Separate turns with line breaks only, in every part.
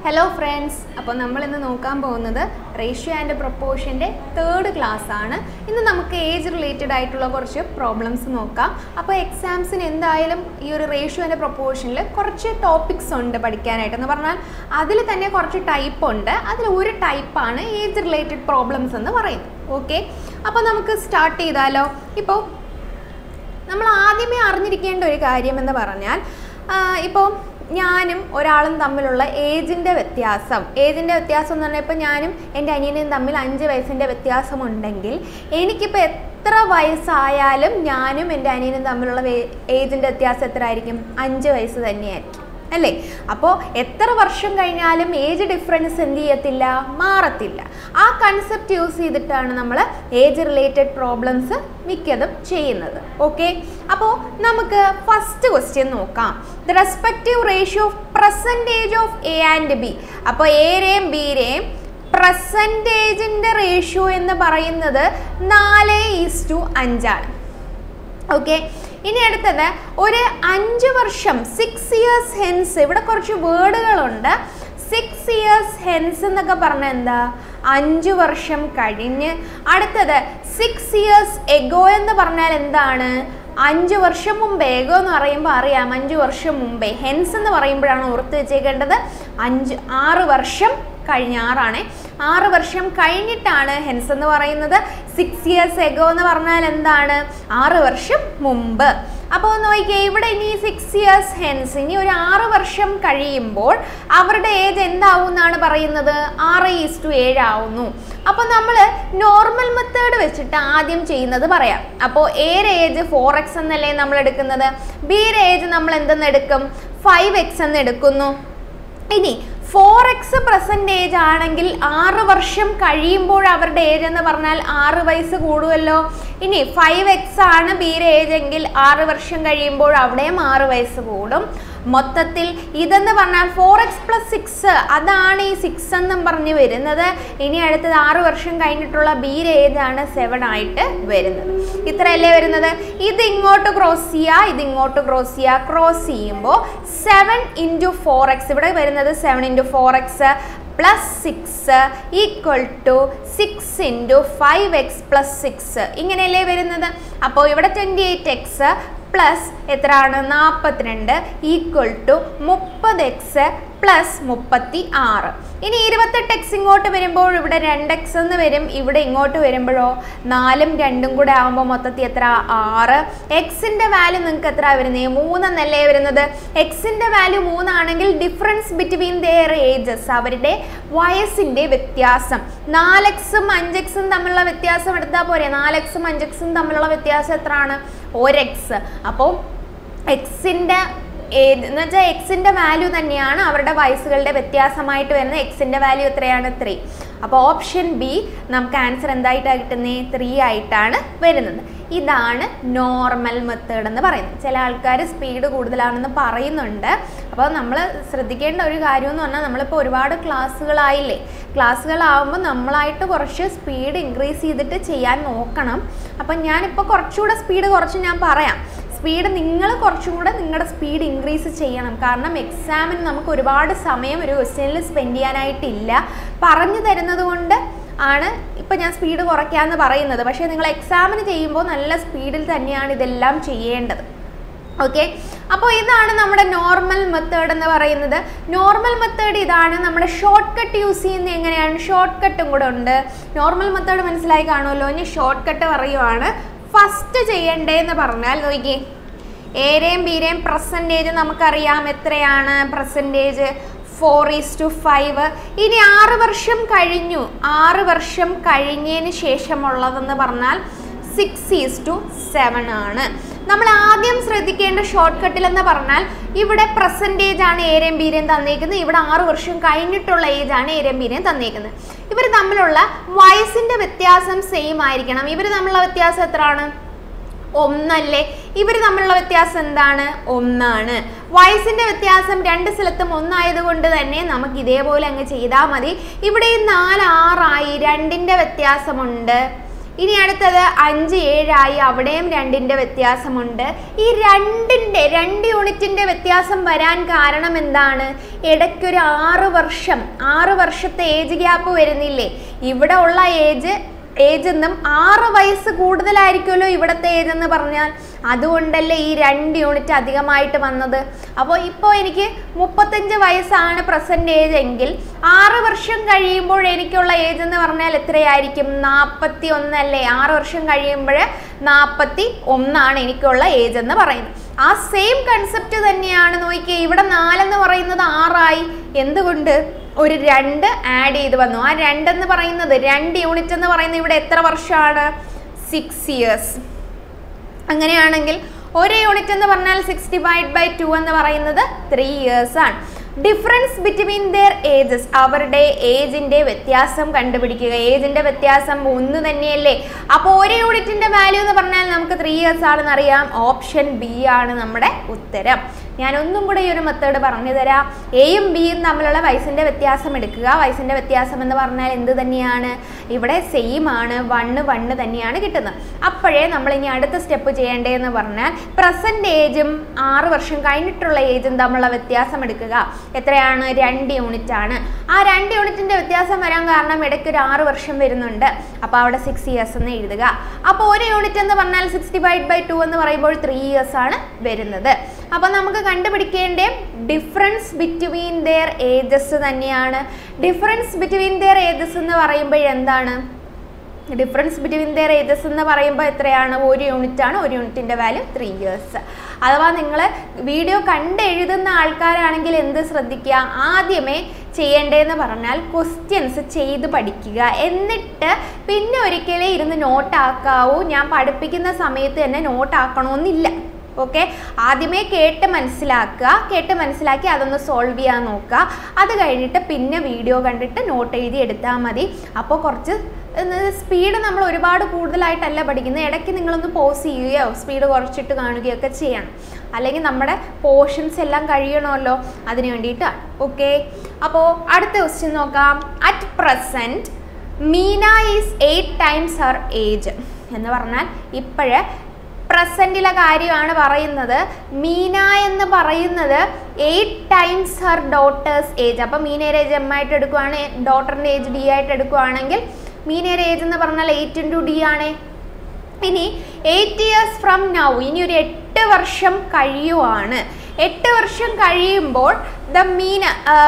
Hello friends അപ്പോൾ നമ്മൾ ഇന്ന് നോക്കാൻ പോകുന്നത് റേഷ്യോ ആൻഡ് പ്രൊപ്പോർഷൻ്റെ തേർഡ് ക്ലാസ് ആണ് ഇന്ന് നമുക്ക് ഏജ് റിലേറ്റഡ് ആയിട്ടുള്ള കുറച്ച് പ്രോബ്ലംസ് നോക്കാം അപ്പോൾ എക്സാംസിന് എന്തായാലും ഈ ഒരു റേഷ്യോ ആൻഡ് പ്രൊപ്പോർഷനിൽ കുറച്ച് ടോപ്പിക്സ് ഉണ്ട് പഠിക്കാനായിട്ട് എന്ന് പറഞ്ഞാൽ അതിൽ തന്നെ കുറച്ച് ടൈപ്പ് ഉണ്ട് അതിൽ ഒരു ടൈപ്പാണ് ഏജ് റിലേറ്റഡ് പ്രോബ്ലംസ് എന്ന് പറയുന്നത് ഓക്കെ അപ്പോൾ നമുക്ക് സ്റ്റാർട്ട് ചെയ്താലോ ഇപ്പോൾ നമ്മൾ ആദ്യമേ അറിഞ്ഞിരിക്കേണ്ട ഒരു കാര്യം എന്ന് പറഞ്ഞാൽ ഇപ്പോൾ ഞാനും ഒരാളും തമ്മിലുള്ള ഏജിൻ്റെ വ്യത്യാസം ഏജിൻ്റെ വ്യത്യാസം എന്ന് പറഞ്ഞാൽ ഇപ്പോൾ ഞാനും എൻ്റെ അനിയനും തമ്മിൽ അഞ്ച് വയസ്സിൻ്റെ വ്യത്യാസമുണ്ടെങ്കിൽ എനിക്കിപ്പോൾ എത്ര വയസ്സായാലും ഞാനും എൻ്റെ അനിയനും തമ്മിലുള്ള ഏജിൻ്റെ വ്യത്യാസം എത്ര ആയിരിക്കും അഞ്ച് വയസ്സ് തന്നെയായിരിക്കും അല്ലേ അപ്പോൾ എത്ര വർഷം കഴിഞ്ഞാലും ഏജ് ഡിഫറൻസ് എന്ത് ചെയ്യത്തില്ല മാറത്തില്ല ആ കൺസെപ്റ്റ് യൂസ് ചെയ്തിട്ടാണ് നമ്മൾ ഏജ് റിലേറ്റഡ് പ്രോബ്ലംസ് മിക്കതും ചെയ്യുന്നത് ഓക്കെ അപ്പോൾ നമുക്ക് ഫസ്റ്റ് ക്വസ്റ്റ്യൻ നോക്കാം the respective ratio of percentage of A and B അപ്പോൾ എയുടെയും ബിയുടെയും പ്രസൻറ്റേജിൻ്റെ റേഷ്യോ എന്ന് പറയുന്നത് നാല് ഈസ് ടു അഞ്ചാണ് ഓക്കെ ഇനി അടുത്തത് ഒരു അഞ്ച് വർഷം സിക്സ് ഇയേഴ്സ് ഹെൻസ് ഇവിടെ കുറച്ച് വേർഡുകളുണ്ട് സിക്സ് ഇയേഴ്സ് ഹെൻസ് എന്നൊക്കെ പറഞ്ഞാൽ എന്താ അഞ്ച് വർഷം കഴിഞ്ഞ് അടുത്തത് സിക്സ് ഇയേഴ്സ് എഗോ എന്ന് പറഞ്ഞാൽ എന്താണ് അഞ്ച് വർഷം മുമ്പേ എഗോ എന്ന് പറയുമ്പോൾ അറിയാം അഞ്ച് വർഷം മുമ്പേ ഹെൻസ് എന്ന് പറയുമ്പോഴാണ് ഓർത്ത് വെച്ചേക്കേണ്ടത് അഞ്ച് ആറ് വർഷം കഴിഞ്ഞ ആറാണേ ആറ് വർഷം കഴിഞ്ഞിട്ടാണ് ഹെൻസ് എന്ന് പറയുന്നത് സിക്സ് ഇയേഴ്സ് എഗോ എന്ന് പറഞ്ഞാൽ എന്താണ് ആറ് വർഷം മുമ്പ് അപ്പോൾ നോക്കിയേ ഇവിടെ ഇനി സിക്സ് ഇയേഴ്സ് ഹെൻസ് ഇനി ഒരു ആറ് വർഷം കഴിയുമ്പോൾ അവരുടെ ഏജ് എന്താവും എന്നാണ് പറയുന്നത് ആറ് ഈസ് ടു ഏഴ് ആവുന്നു അപ്പോൾ നമ്മൾ നോർമൽ മെത്തേഡ് വെച്ചിട്ട് ആദ്യം ചെയ്യുന്നത് പറയാം അപ്പോൾ എയുടെ ഏജ് ഫോർ എക്സ് എന്നല്ലേ നമ്മൾ എടുക്കുന്നത് ബിയുടെ ഏജ് നമ്മൾ എന്തെന്ന് എടുക്കും ഫൈവ് എക്സ് എന്ന് എടുക്കുന്നു ഇനി ഫോർ എക്സ് പ്രസൻറ്റേജ് ആണെങ്കിൽ ആറ് വർഷം കഴിയുമ്പോൾ അവരുടെ ഏജ് എന്ന് പറഞ്ഞാൽ ആറ് വയസ്സ് കൂടുമല്ലോ ഇനി ഫൈവ് എക്സ് ആണ് ബിയുടെ ഏജ് എങ്കിൽ ആറ് വർഷം കഴിയുമ്പോൾ അവിടെയും ആറ് വയസ്സ് കൂടും മൊത്തത്തിൽ ഇതെന്ന് പറഞ്ഞാൽ ഫോർ എക്സ് പ്ലസ് സിക്സ് അതാണ് ഈ സിക്സ് എന്നും പറഞ്ഞ് വരുന്നത് ഇനി അടുത്തത് ആറ് വർഷം കഴിഞ്ഞിട്ടുള്ള ബിയുടെ ഏജ് ആണ് സെവൻ ആയിട്ട് വരുന്നത് ഇത്രയല്ലേ വരുന്നത് ഇത് ഇങ്ങോട്ട് ക്രോസ് ചെയ്യുക ഇത് ഇങ്ങോട്ട് ക്രോസ് ചെയ്യുക ക്രോസ് ചെയ്യുമ്പോൾ സെവൻ ഇൻറ്റു ഫോർ എക്സ് ഇവിടെ വരുന്നത് seven into four X plus six equal to six into five X plus six ഇങ്ങനെയല്ലേ വരുന്നത് അപ്പോൾ ഇവിടെ ട്വൻറ്റി എയ്റ്റ് എക്സ് പ്ലസ് എത്രയാണ് നാൽപ്പത്തിരണ്ട് ഈക്വൽ ടു മുപ്പത് എക്സ് പ്ലസ് മുപ്പത്തി ആറ് ഇനി ഇരുപത്തെട്ട് എക്സ് ഇങ്ങോട്ട് വരുമ്പോൾ ഇവിടെ രണ്ട് എക്സ് എന്ന് വരും ഇവിടെ ഇങ്ങോട്ട് വരുമ്പോഴോ നാലും രണ്ടും കൂടെ ആകുമ്പോൾ മൊത്തത്തിൽ എത്ര ആറ് എക്സിൻ്റെ വാല്യൂ നിങ്ങൾക്ക് എത്ര വരുന്നത് മൂന്നെന്നല്ലേ വരുന്നത് എക്സിൻ്റെ വാല്യൂ മൂന്നാണെങ്കിൽ ഡിഫറൻസ് ബിറ്റ്വീൻ ദെയർ ഏജസ് അവരുടെ വയസ്സിൻ്റെ വ്യത്യാസം നാലെക്സും അഞ്ചെക്സും തമ്മിലുള്ള വ്യത്യാസം എടുത്താൽ പോരെ നാലെക്സും അഞ്ചെക്സും തമ്മിലുള്ള വ്യത്യാസം എത്രയാണ് ഒരെക്സ് അപ്പോൾ എക്സിൻ്റെ ഏത് എന്ന് വെച്ചാൽ എക്സിൻ്റെ വാല്യൂ തന്നെയാണ് അവരുടെ വയസ്സുകളുടെ വ്യത്യാസമായിട്ട് വരുന്ന എക്സിൻ്റെ വാല്യൂ എത്രയാണ് ത്രീ അപ്പോൾ ഓപ്ഷൻ ബി നമുക്ക് ആൻസർ എന്തായിട്ടാണ് കിട്ടുന്നത് ത്രീ ആയിട്ടാണ് വരുന്നത് ഇതാണ് നോർമൽ മെത്തേഡ് എന്ന് പറയുന്നത് ചില ആൾക്കാർ സ്പീഡ് കൂടുതലാണെന്ന് പറയുന്നുണ്ട് അപ്പോൾ നമ്മൾ ശ്രദ്ധിക്കേണ്ട ഒരു കാര്യം എന്ന് പറഞ്ഞാൽ നമ്മളിപ്പോൾ ഒരുപാട് ക്ലാസ്സുകളായില്ലേ ക്ലാസ്സുകളാവുമ്പോൾ നമ്മളായിട്ട് കുറച്ച് സ്പീഡ് ഇൻക്രീസ് ചെയ്തിട്ട് ചെയ്യാൻ നോക്കണം അപ്പം ഞാനിപ്പോൾ കുറച്ചുകൂടെ സ്പീഡ് കുറച്ച് ഞാൻ പറയാം സ്പീഡ് നിങ്ങൾ കുറച്ചും കൂടെ നിങ്ങളുടെ സ്പീഡ് ഇൻക്രീസ് ചെയ്യണം കാരണം എക്സാമിന് നമുക്ക് ഒരുപാട് സമയം ഒരു ക്വസ്റ്റ്യനിൽ സ്പെൻഡ് ചെയ്യാനായിട്ടില്ല പറഞ്ഞു തരുന്നത് കൊണ്ട് ആണ് ഇപ്പം ഞാൻ സ്പീഡ് കുറയ്ക്കാമെന്ന് പറയുന്നത് പക്ഷേ നിങ്ങൾ എക്സാമിന് ചെയ്യുമ്പോൾ നല്ല സ്പീഡിൽ തന്നെയാണ് ഇതെല്ലാം ചെയ്യേണ്ടത് ഓക്കെ അപ്പോൾ ഇതാണ് നമ്മുടെ നോർമൽ മെത്തേഡ് എന്ന് പറയുന്നത് നോർമൽ മെത്തേഡ് ഇതാണ് നമ്മുടെ ഷോർട്ട് കട്ട് യൂസ് ചെയ്യുന്നത് എങ്ങനെയാണ് ഷോർട്ട് കട്ടും കൂടെ ഉണ്ട് നോർമൽ മെത്തേഡ് മനസ്സിലായി കാണുമല്ലോ ഇനി ഷോർട്ട് കട്ട് പറയുവാണ് ഫസ്റ്റ് ചെയ്യണ്ടേന്ന് പറഞ്ഞാൽ നോക്കി ഏരേയും ബീരേയും പ്രസൻറ്റേജ് നമുക്കറിയാം എത്രയാണ് percentage four is to five ഇനി ആറ് വർഷം കഴിഞ്ഞു ആറ് വർഷം കഴിഞ്ഞതിന് ശേഷമുള്ളതെന്ന് പറഞ്ഞാൽ സിക്സ് ഈസ് ടു സെവൻ ആണ് നമ്മൾ ആദ്യം ശ്രദ്ധിക്കേണ്ട ഷോർട്ട് കട്ടിൽ എന്ന് പറഞ്ഞാൽ ഇവിടെ പ്രസൻറ്റേജ് ആണ് ഏരേം ബീരേം തന്നേക്കുന്നത് ഇവിടെ ആറ് വർഷം കഴിഞ്ഞിട്ടുള്ള ഏജ് ആണ് ഏരേം ബീരേം തന്നേക്കുന്നത് ഇവർ തമ്മിലുള്ള വയസ്സിൻ്റെ വ്യത്യാസം സെയിം ആയിരിക്കണം ഇവർ തമ്മിലുള്ള വ്യത്യാസം എത്രയാണ് ഒന്നല്ലേ ഇവർ തമ്മിലുള്ള വ്യത്യാസം എന്താണ് ഒന്നാണ് വയസ്സിൻ്റെ വ്യത്യാസം രണ്ട് സ്ഥലത്തും ഒന്നായതുകൊണ്ട് തന്നെ നമുക്ക് ഇതേപോലെ അങ്ങ് ചെയ്താൽ മതി ഇവിടെ നാല് ആറായി രണ്ടിൻ്റെ വ്യത്യാസമുണ്ട് ഇനി അടുത്തത് അഞ്ച് ഏഴായി അവിടെയും രണ്ടിൻ്റെ വ്യത്യാസമുണ്ട് ഈ രണ്ടിൻ്റെ രണ്ട് യൂണിറ്റിൻ്റെ വ്യത്യാസം വരാൻ കാരണം എന്താണ് ഇടയ്ക്കൊരു ആറ് വർഷം ആറ് വർഷത്തെ ഏജ് ഗ്യാപ്പ് വരുന്നില്ലേ ഇവിടെ ഉള്ള ഏജ് ഏജ് എന്നും ആറ് വയസ്സ് കൂടുതലായിരിക്കുമല്ലോ ഇവിടുത്തെ ഏജ് എന്ന് പറഞ്ഞാൽ അതുകൊണ്ടല്ലേ ഈ രണ്ട് യൂണിറ്റ് അധികമായിട്ട് വന്നത് അപ്പോൾ ഇപ്പോൾ എനിക്ക് മുപ്പത്തഞ്ച് വയസ്സാണ് പ്രസൻറ്റ് ഏജ് എങ്കിൽ ആറ് വർഷം കഴിയുമ്പോൾ എനിക്കുള്ള ഏജ് എന്ന് പറഞ്ഞാൽ എത്രയായിരിക്കും നാൽപ്പത്തി ഒന്നല്ലേ ആറ് വർഷം കഴിയുമ്പോൾ നാൽപ്പത്തി ഒന്നാണ് എനിക്കുള്ള ഏജ് എന്ന് പറയുന്നത് ആ സെയിം കൺസെപ്റ്റ് തന്നെയാണ് നോക്കിയേ ഇവിടെ നാലെന്ന് പറയുന്നത് ആറായി എന്തുകൊണ്ട് ഒരു രണ്ട് ആഡ് ചെയ്ത് വന്നു ആ രണ്ടെന്ന് പറയുന്നത് രണ്ട് യൂണിറ്റ് എന്ന് പറയുന്നത് ഇവിടെ എത്ര വർഷമാണ് സിക്സ് ഇയേഴ്സ് അങ്ങനെയാണെങ്കിൽ ഒരു യൂണിറ്റ് എന്ന് പറഞ്ഞാൽ സിക്സ് ഡിവൈഡ് ബൈ ടു എന്ന് പറയുന്നത് ത്രീ ഇയേഴ്സ് ആണ് ഡിഫറൻസ് ബിറ്റ്വീൻ ദെയർ ഏജസ് അവരുടെ ഏജിൻ്റെ വ്യത്യാസം കണ്ടുപിടിക്കുക ഏജിൻ്റെ വ്യത്യാസം ഒന്ന് തന്നെയല്ലേ അപ്പോൾ ഒരു യൂണിറ്റിൻ്റെ വാല്യൂ എന്ന് പറഞ്ഞാൽ നമുക്ക് ത്രീ ഇയേഴ്സ് ആണെന്ന് അറിയാം ഓപ്ഷൻ ബി ആണ് നമ്മുടെ ഉത്തരം ഞാൻ ഒന്നും കൂടെ ഈ ഒരു മെത്തേഡ് പറഞ്ഞു തരാം എയും ബിയും തമ്മിലുള്ള വയസ്സിൻ്റെ വ്യത്യാസം എടുക്കുക വയസ്സിൻ്റെ വ്യത്യാസം എന്ന് പറഞ്ഞാൽ എന്ത് തന്നെയാണ് ഇവിടെ സെയിം ആണ് വണ്ണ് വണ്ണ് തന്നെയാണ് കിട്ടുന്നത് അപ്പോഴേ നമ്മൾ ഇനി അടുത്ത സ്റ്റെപ്പ് ചെയ്യേണ്ടതെന്ന് പറഞ്ഞാൽ പ്രസൻറ്റ് ഏജും ആറ് വർഷം കഴിഞ്ഞിട്ടുള്ള ഏജും തമ്മിലുള്ള വ്യത്യാസം എടുക്കുക എത്രയാണ് രണ്ട് യൂണിറ്റ് ആണ് ആ രണ്ട് യൂണിറ്റിൻ്റെ വ്യത്യാസം വരാൻ കാരണം ഇടയ്ക്ക് ഒരു ആറ് വർഷം വരുന്നുണ്ട് അപ്പോൾ അവിടെ സിക്സ് ഇയേഴ്സ് എന്ന് എഴുതുക അപ്പോൾ ഒരു യൂണിറ്റ് എന്ന് പറഞ്ഞാൽ സിക്സ് ഡിവൈഡ് ബൈ ടു എന്ന് പറയുമ്പോൾ ത്രീ ഇയേഴ്സ് ആണ് വരുന്നത് അപ്പോൾ നമുക്ക് കണ്ടുപിടിക്കേണ്ട ഡിഫറൻസ് ബിറ്റ്വീൻ ദെയർ ഏജസ് തന്നെയാണ് ഡിഫറൻസ് ബിറ്റ്വീൻ ദെയർ ഏജസ് എന്ന് പറയുമ്പോൾ എന്താണ് ഡിഫറൻസ് ബിറ്റ്വീൻ ദെയർ ഏജസ് എന്ന് പറയുമ്പോൾ എത്രയാണ് ഒരു യൂണിറ്റ് ആണ് ഒരു യൂണിറ്റിൻ്റെ വാല്യൂ ത്രീ ഇയേഴ്സ് അഥവാ നിങ്ങൾ വീഡിയോ കണ്ട് എഴുതുന്ന ആൾക്കാരാണെങ്കിൽ എന്ത് ശ്രദ്ധിക്കുക ആദ്യമേ ചെയ്യേണ്ടതെന്ന് പറഞ്ഞാൽ ക്വസ്റ്റ്യൻസ് ചെയ്ത് പഠിക്കുക എന്നിട്ട് പിന്നെ ഒരിക്കലേ ഇരുന്ന് നോട്ടാക്കാവൂ ഞാൻ പഠിപ്പിക്കുന്ന സമയത്ത് തന്നെ നോട്ടാക്കണമെന്നില്ല ഓക്കെ ആദ്യമേ കേട്ട് മനസ്സിലാക്കുക കേട്ട് മനസ്സിലാക്കി അതൊന്ന് സോൾവ് ചെയ്യാൻ നോക്കുക അത് കഴിഞ്ഞിട്ട് പിന്നെ വീഡിയോ കണ്ടിട്ട് നോട്ട് എഴുതി എടുത്താൽ മതി അപ്പോൾ കുറച്ച് സ്പീഡ് നമ്മൾ ഒരുപാട് കൂടുതലായിട്ടല്ല പഠിക്കുന്നത് ഇടയ്ക്ക് നിങ്ങളൊന്ന് പോസ് ചെയ്യുകയോ സ്പീഡ് കുറച്ചിട്ട് കാണുകയൊക്കെ ചെയ്യണം അല്ലെങ്കിൽ നമ്മുടെ പോർഷൻസ് എല്ലാം കഴിയണമല്ലോ അതിന് വേണ്ടിയിട്ടാണ് ഓക്കെ അപ്പോൾ അടുത്ത ക്വസ്റ്റ്യൻ നോക്കാം at present Meena is eight times her age എന്ന് പറഞ്ഞാൽ ഇപ്പോഴ് പ്രസൻറ്റിലെ കാര്യമാണ് പറയുന്നത് മീന എന്ന് പറയുന്നത് eight times her daughter's age അപ്പോൾ മീനയുടെ ഏജ് എം ആയിട്ട് എടുക്കുവാണ് ഡോട്ടറിൻ്റെ ഏജ് ഡി ആയിട്ട് എടുക്കുവാണെങ്കിൽ മീനയുടെ ഏജ് എന്ന് പറഞ്ഞാൽ എയ്റ്റ് ഇൻറ്റു ഡി ആണ് ഇനി എയ്റ്റ് ഇയേഴ്സ് ഫ്രം നൗ ഇനി ഒരു എട്ട് വർഷം കഴിയുവാണ് എട്ട് വർഷം കഴിയുമ്പോൾ the Meena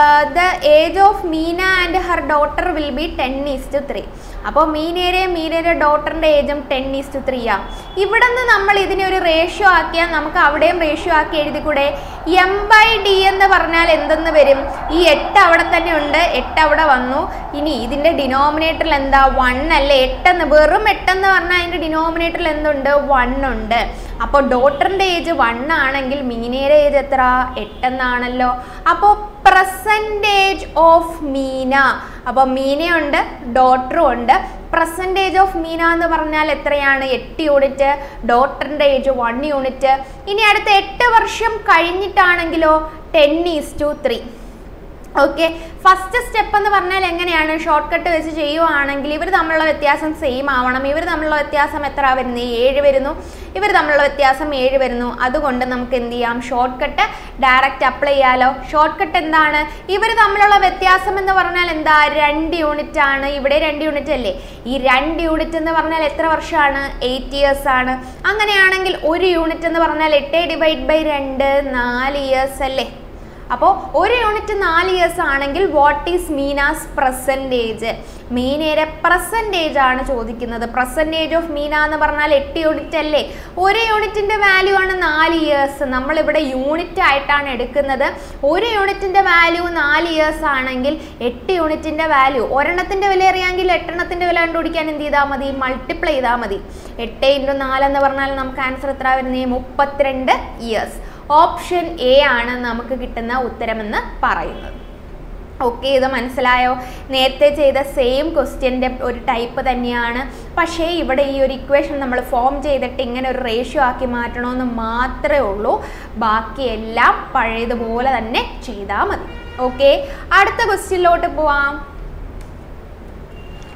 the age of Meena and her daughter will be ten is to three അപ്പോൾ മീനയുടെ മീനയുടെ ഡോട്ടറിൻ്റെ ഏജും ടെൻ ഈസ് ടു ത്രീ ആണ് ഇവിടെ നിന്ന് നമ്മൾ ഇതിനെ ഒരു റേഷ്യോ ആക്കിയാൽ നമുക്ക് അവിടെയും റേഷ്യോ ആക്കി എഴുതിക്കൂടെ എം ബൈ ഡി എന്ന് പറഞ്ഞാൽ എന്തെന്ന് വരും ഈ എട്ട് അവിടെ തന്നെ ഉണ്ട് എട്ട് അവിടെ വന്നു ഇനി ഇതിൻ്റെ ഡിനോമിനേറ്ററിൽ എന്താ വൺ അല്ലേ എട്ടെന്ന് വെറും എട്ടെന്ന് പറഞ്ഞാൽ അതിൻ്റെ ഡിനോമിനേറ്ററിൽ എന്തുണ്ട് വൺ ഉണ്ട് അപ്പോൾ ഡോട്ടറിൻ്റെ ഏജ് വൺ ആണെങ്കിൽ മീനയുടെ ഏജ് എത്ര എട്ടെന്നാണല്ലോ അപ്പോൾ പ്രസൻറ്റേജ് ഓഫ് മീന അപ്പോൾ മീനയുണ്ട് ഡോട്ടറും ഉണ്ട് പ്രസൻറ്റേജ് ഓഫ് മീന എന്ന് പറഞ്ഞാൽ എത്രയാണ് എട്ട് യൂണിറ്റ് ഡോട്ടറിൻ്റെ ഏജ് വൺ യൂണിറ്റ് ഇനി അടുത്ത എട്ട് വർഷം കഴിഞ്ഞിട്ടാണെങ്കിലോ ten is to three okay first step എന്ന് പറഞ്ഞാൽ എങ്ങനെയാണ് ഷോർട്ട് കട്ട് വെച്ച് ചെയ്യുവാണെങ്കിൽ ഇവർ തമ്മിലുള്ള വ്യത്യാസം സെയിം ആവണം ഇവർ തമ്മിലുള്ള വ്യത്യാസം എത്ര വരുന്നു ഏഴ് വരുന്നു ഇവർ തമ്മിലുള്ള വ്യത്യാസം ഏഴ് വരുന്നു അതുകൊണ്ട് നമുക്ക് എന്ത് ചെയ്യാം ഷോർട്ട് കട്ട് ഡയറക്റ്റ് അപ്ലൈ ചെയ്യാലോ ഷോർട്ട് കട്ട് എന്താണ് ഇവർ തമ്മിലുള്ള വ്യത്യാസം എന്ന് പറഞ്ഞാൽ എന്താ രണ്ട് യൂണിറ്റ് ആണ് ഇവിടെ രണ്ട് യൂണിറ്റ് അല്ലേ ഈ രണ്ട് യൂണിറ്റ് എന്ന് പറഞ്ഞാൽ എത്ര വർഷമാണ് എയ്റ്റ് ഇയേഴ്സ് ആണ് അങ്ങനെയാണെങ്കിൽ ഒരു യൂണിറ്റ് എന്ന് പറഞ്ഞാൽ എട്ട് ഡിവൈഡ് ബൈ രണ്ട് നാല് ഇയേഴ്സ് അല്ലേ അപ്പോൾ ഒരു യൂണിറ്റ് നാല് ഇയേഴ്സ് ആണെങ്കിൽ വാട്ട് ഈസ് മീനാസ് പ്രസൻറ്റേജ് മീനയുടെ പ്രസൻറ്റേജ് ആണ് ചോദിക്കുന്നത് പ്രസൻറ്റേജ് ഓഫ് മീന എന്ന് പറഞ്ഞാൽ എട്ട് യൂണിറ്റ് അല്ലേ ഒരു യൂണിറ്റിൻ്റെ വാല്യൂ ആണ് നാല് ഇയേഴ്സ് നമ്മളിവിടെ യൂണിറ്റ് ആയിട്ടാണ് എടുക്കുന്നത് ഒരു യൂണിറ്റിൻ്റെ വാല്യൂ നാല് ഇയേഴ്സ് ആണെങ്കിൽ എട്ട് യൂണിറ്റിൻ്റെ വാല്യൂ ഒരെണ്ണത്തിൻ്റെ വില അറിയാമെങ്കിൽ എട്ടെണ്ണത്തിൻ്റെ വില കണ്ടുപിടിക്കാൻ എന്ത് ചെയ്താൽ മതി മൾട്ടിപ്ലൈ ചെയ്താൽ മതി എട്ട് ഇൻറ്റു നാലെന്ന് പറഞ്ഞാൽ നമുക്ക് ആൻസർ എത്ര വരുന്നത് മുപ്പത്തിരണ്ട് ഇയേഴ്സ് ഓപ്ഷൻ എ ആണ് നമുക്ക് കിട്ടുന്ന ഉത്തരമെന്ന് പറയുന്നത് ഓക്കെ ഇത് മനസ്സിലായോ നേരത്തെ ചെയ്ത സെയിം ക്വസ്റ്റ്യൻ്റെ ഒരു ടൈപ്പ് തന്നെയാണ് പക്ഷേ ഇവിടെ ഈ ഒരു ഇക്വേഷൻ നമ്മൾ ഫോം ചെയ്തിട്ട് ഇങ്ങനെ ഒരു റേഷ്യോ ആക്കി മാറ്റണമെന്ന് മാത്രമേ ഉള്ളൂ ബാക്കിയെല്ലാം പഴയതുപോലെ തന്നെ ചെയ്താൽ മതി ഓക്കെ അടുത്ത ക്വസ്റ്റ്യനിലോട്ട് പോവാം ആ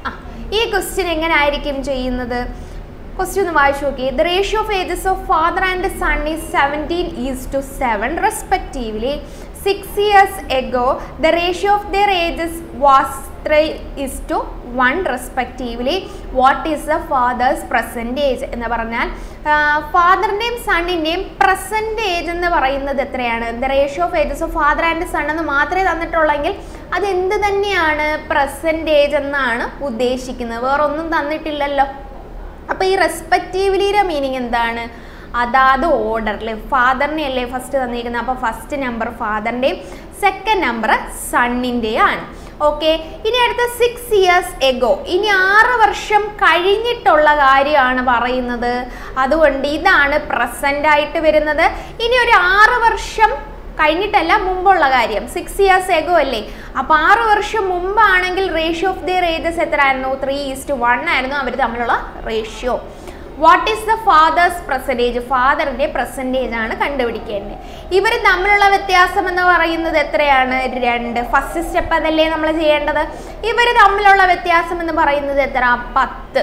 ഈ ക്വസ്റ്റ്യൻ എങ്ങനെ ആയിരിക്കും ചെയ്യുന്നത് ക്വസ്റ്റ്യൻ ഒന്ന് വായിച്ചു നോക്കി the ratio of ages of father and son is seventeen is to seven respectively six years ago the ratio of their ages was three is to one respectively what is the father's present age എന്ന് പറഞ്ഞാൽ ഫാദറിൻ്റെയും സണ്ണിൻ്റെയും present age എന്ന് പറയുന്നത് എത്രയാണ് the ratio of ages of father and son എന്ന് മാത്രമേ തന്നിട്ടുള്ളെങ്കിൽ അത് എന്ത് തന്നെയാണ് പ്രസൻറ്റ് ഏജ് എന്നാണ് ഉദ്ദേശിക്കുന്നത് വേറൊന്നും തന്നിട്ടില്ലല്ലോ അപ്പോൾ ഈ റെസ്പെക്റ്റീവ്ലിയുടെ മീനിങ് എന്താണ് അതാത് ഓർഡറിൽ ഫാദറിനെ അല്ലേ ഫസ്റ്റ് തന്നിരിക്കുന്നത് അപ്പോൾ ഫസ്റ്റ് നമ്പർ ഫാദറിൻ്റെയും സെക്കൻഡ് നമ്പർ സണ്ണിൻ്റെയാണ് ഓക്കെ ഇനി അടുത്ത സിക്സ് ഇയേഴ്സ് എഗോ ഇനി ആറ് വർഷം കഴിഞ്ഞിട്ടുള്ള കാര്യമാണ് പറയുന്നത് അതുകൊണ്ട് ഇതാണ് പ്രസൻ്റ് ആയിട്ട് വരുന്നത് ഇനി ഒരു ആറ് വർഷം കഴിഞ്ഞിട്ടല്ല മുമ്പുള്ള കാര്യം സിക്സ് ഇയേഴ്സ് എഗോ അല്ലേ അപ്പോൾ ആറ് വർഷം മുമ്പാണെങ്കിൽ റേഷ്യോ ഓഫ് ദിയർ ഏജസ് എത്ര ആയിരുന്നു ത്രീ ഈസ്റ്റ് വൺ ആയിരുന്നു അവർ തമ്മിലുള്ള ratio what is the father's present age ഫാദറിൻ്റെ പെർസെൻറ്റേജ് ആണ് കണ്ടുപിടിക്കേണ്ടത് ഇവർ തമ്മിലുള്ള വ്യത്യാസം എന്ന് പറയുന്നത് എത്രയാണ് രണ്ട് ഫസ്റ്റ് സ്റ്റെപ്പ് അതല്ലേ നമ്മൾ ചെയ്യേണ്ടത് ഇവർ തമ്മിലുള്ള വ്യത്യാസം എന്ന് പറയുന്നത് എത്ര പത്ത്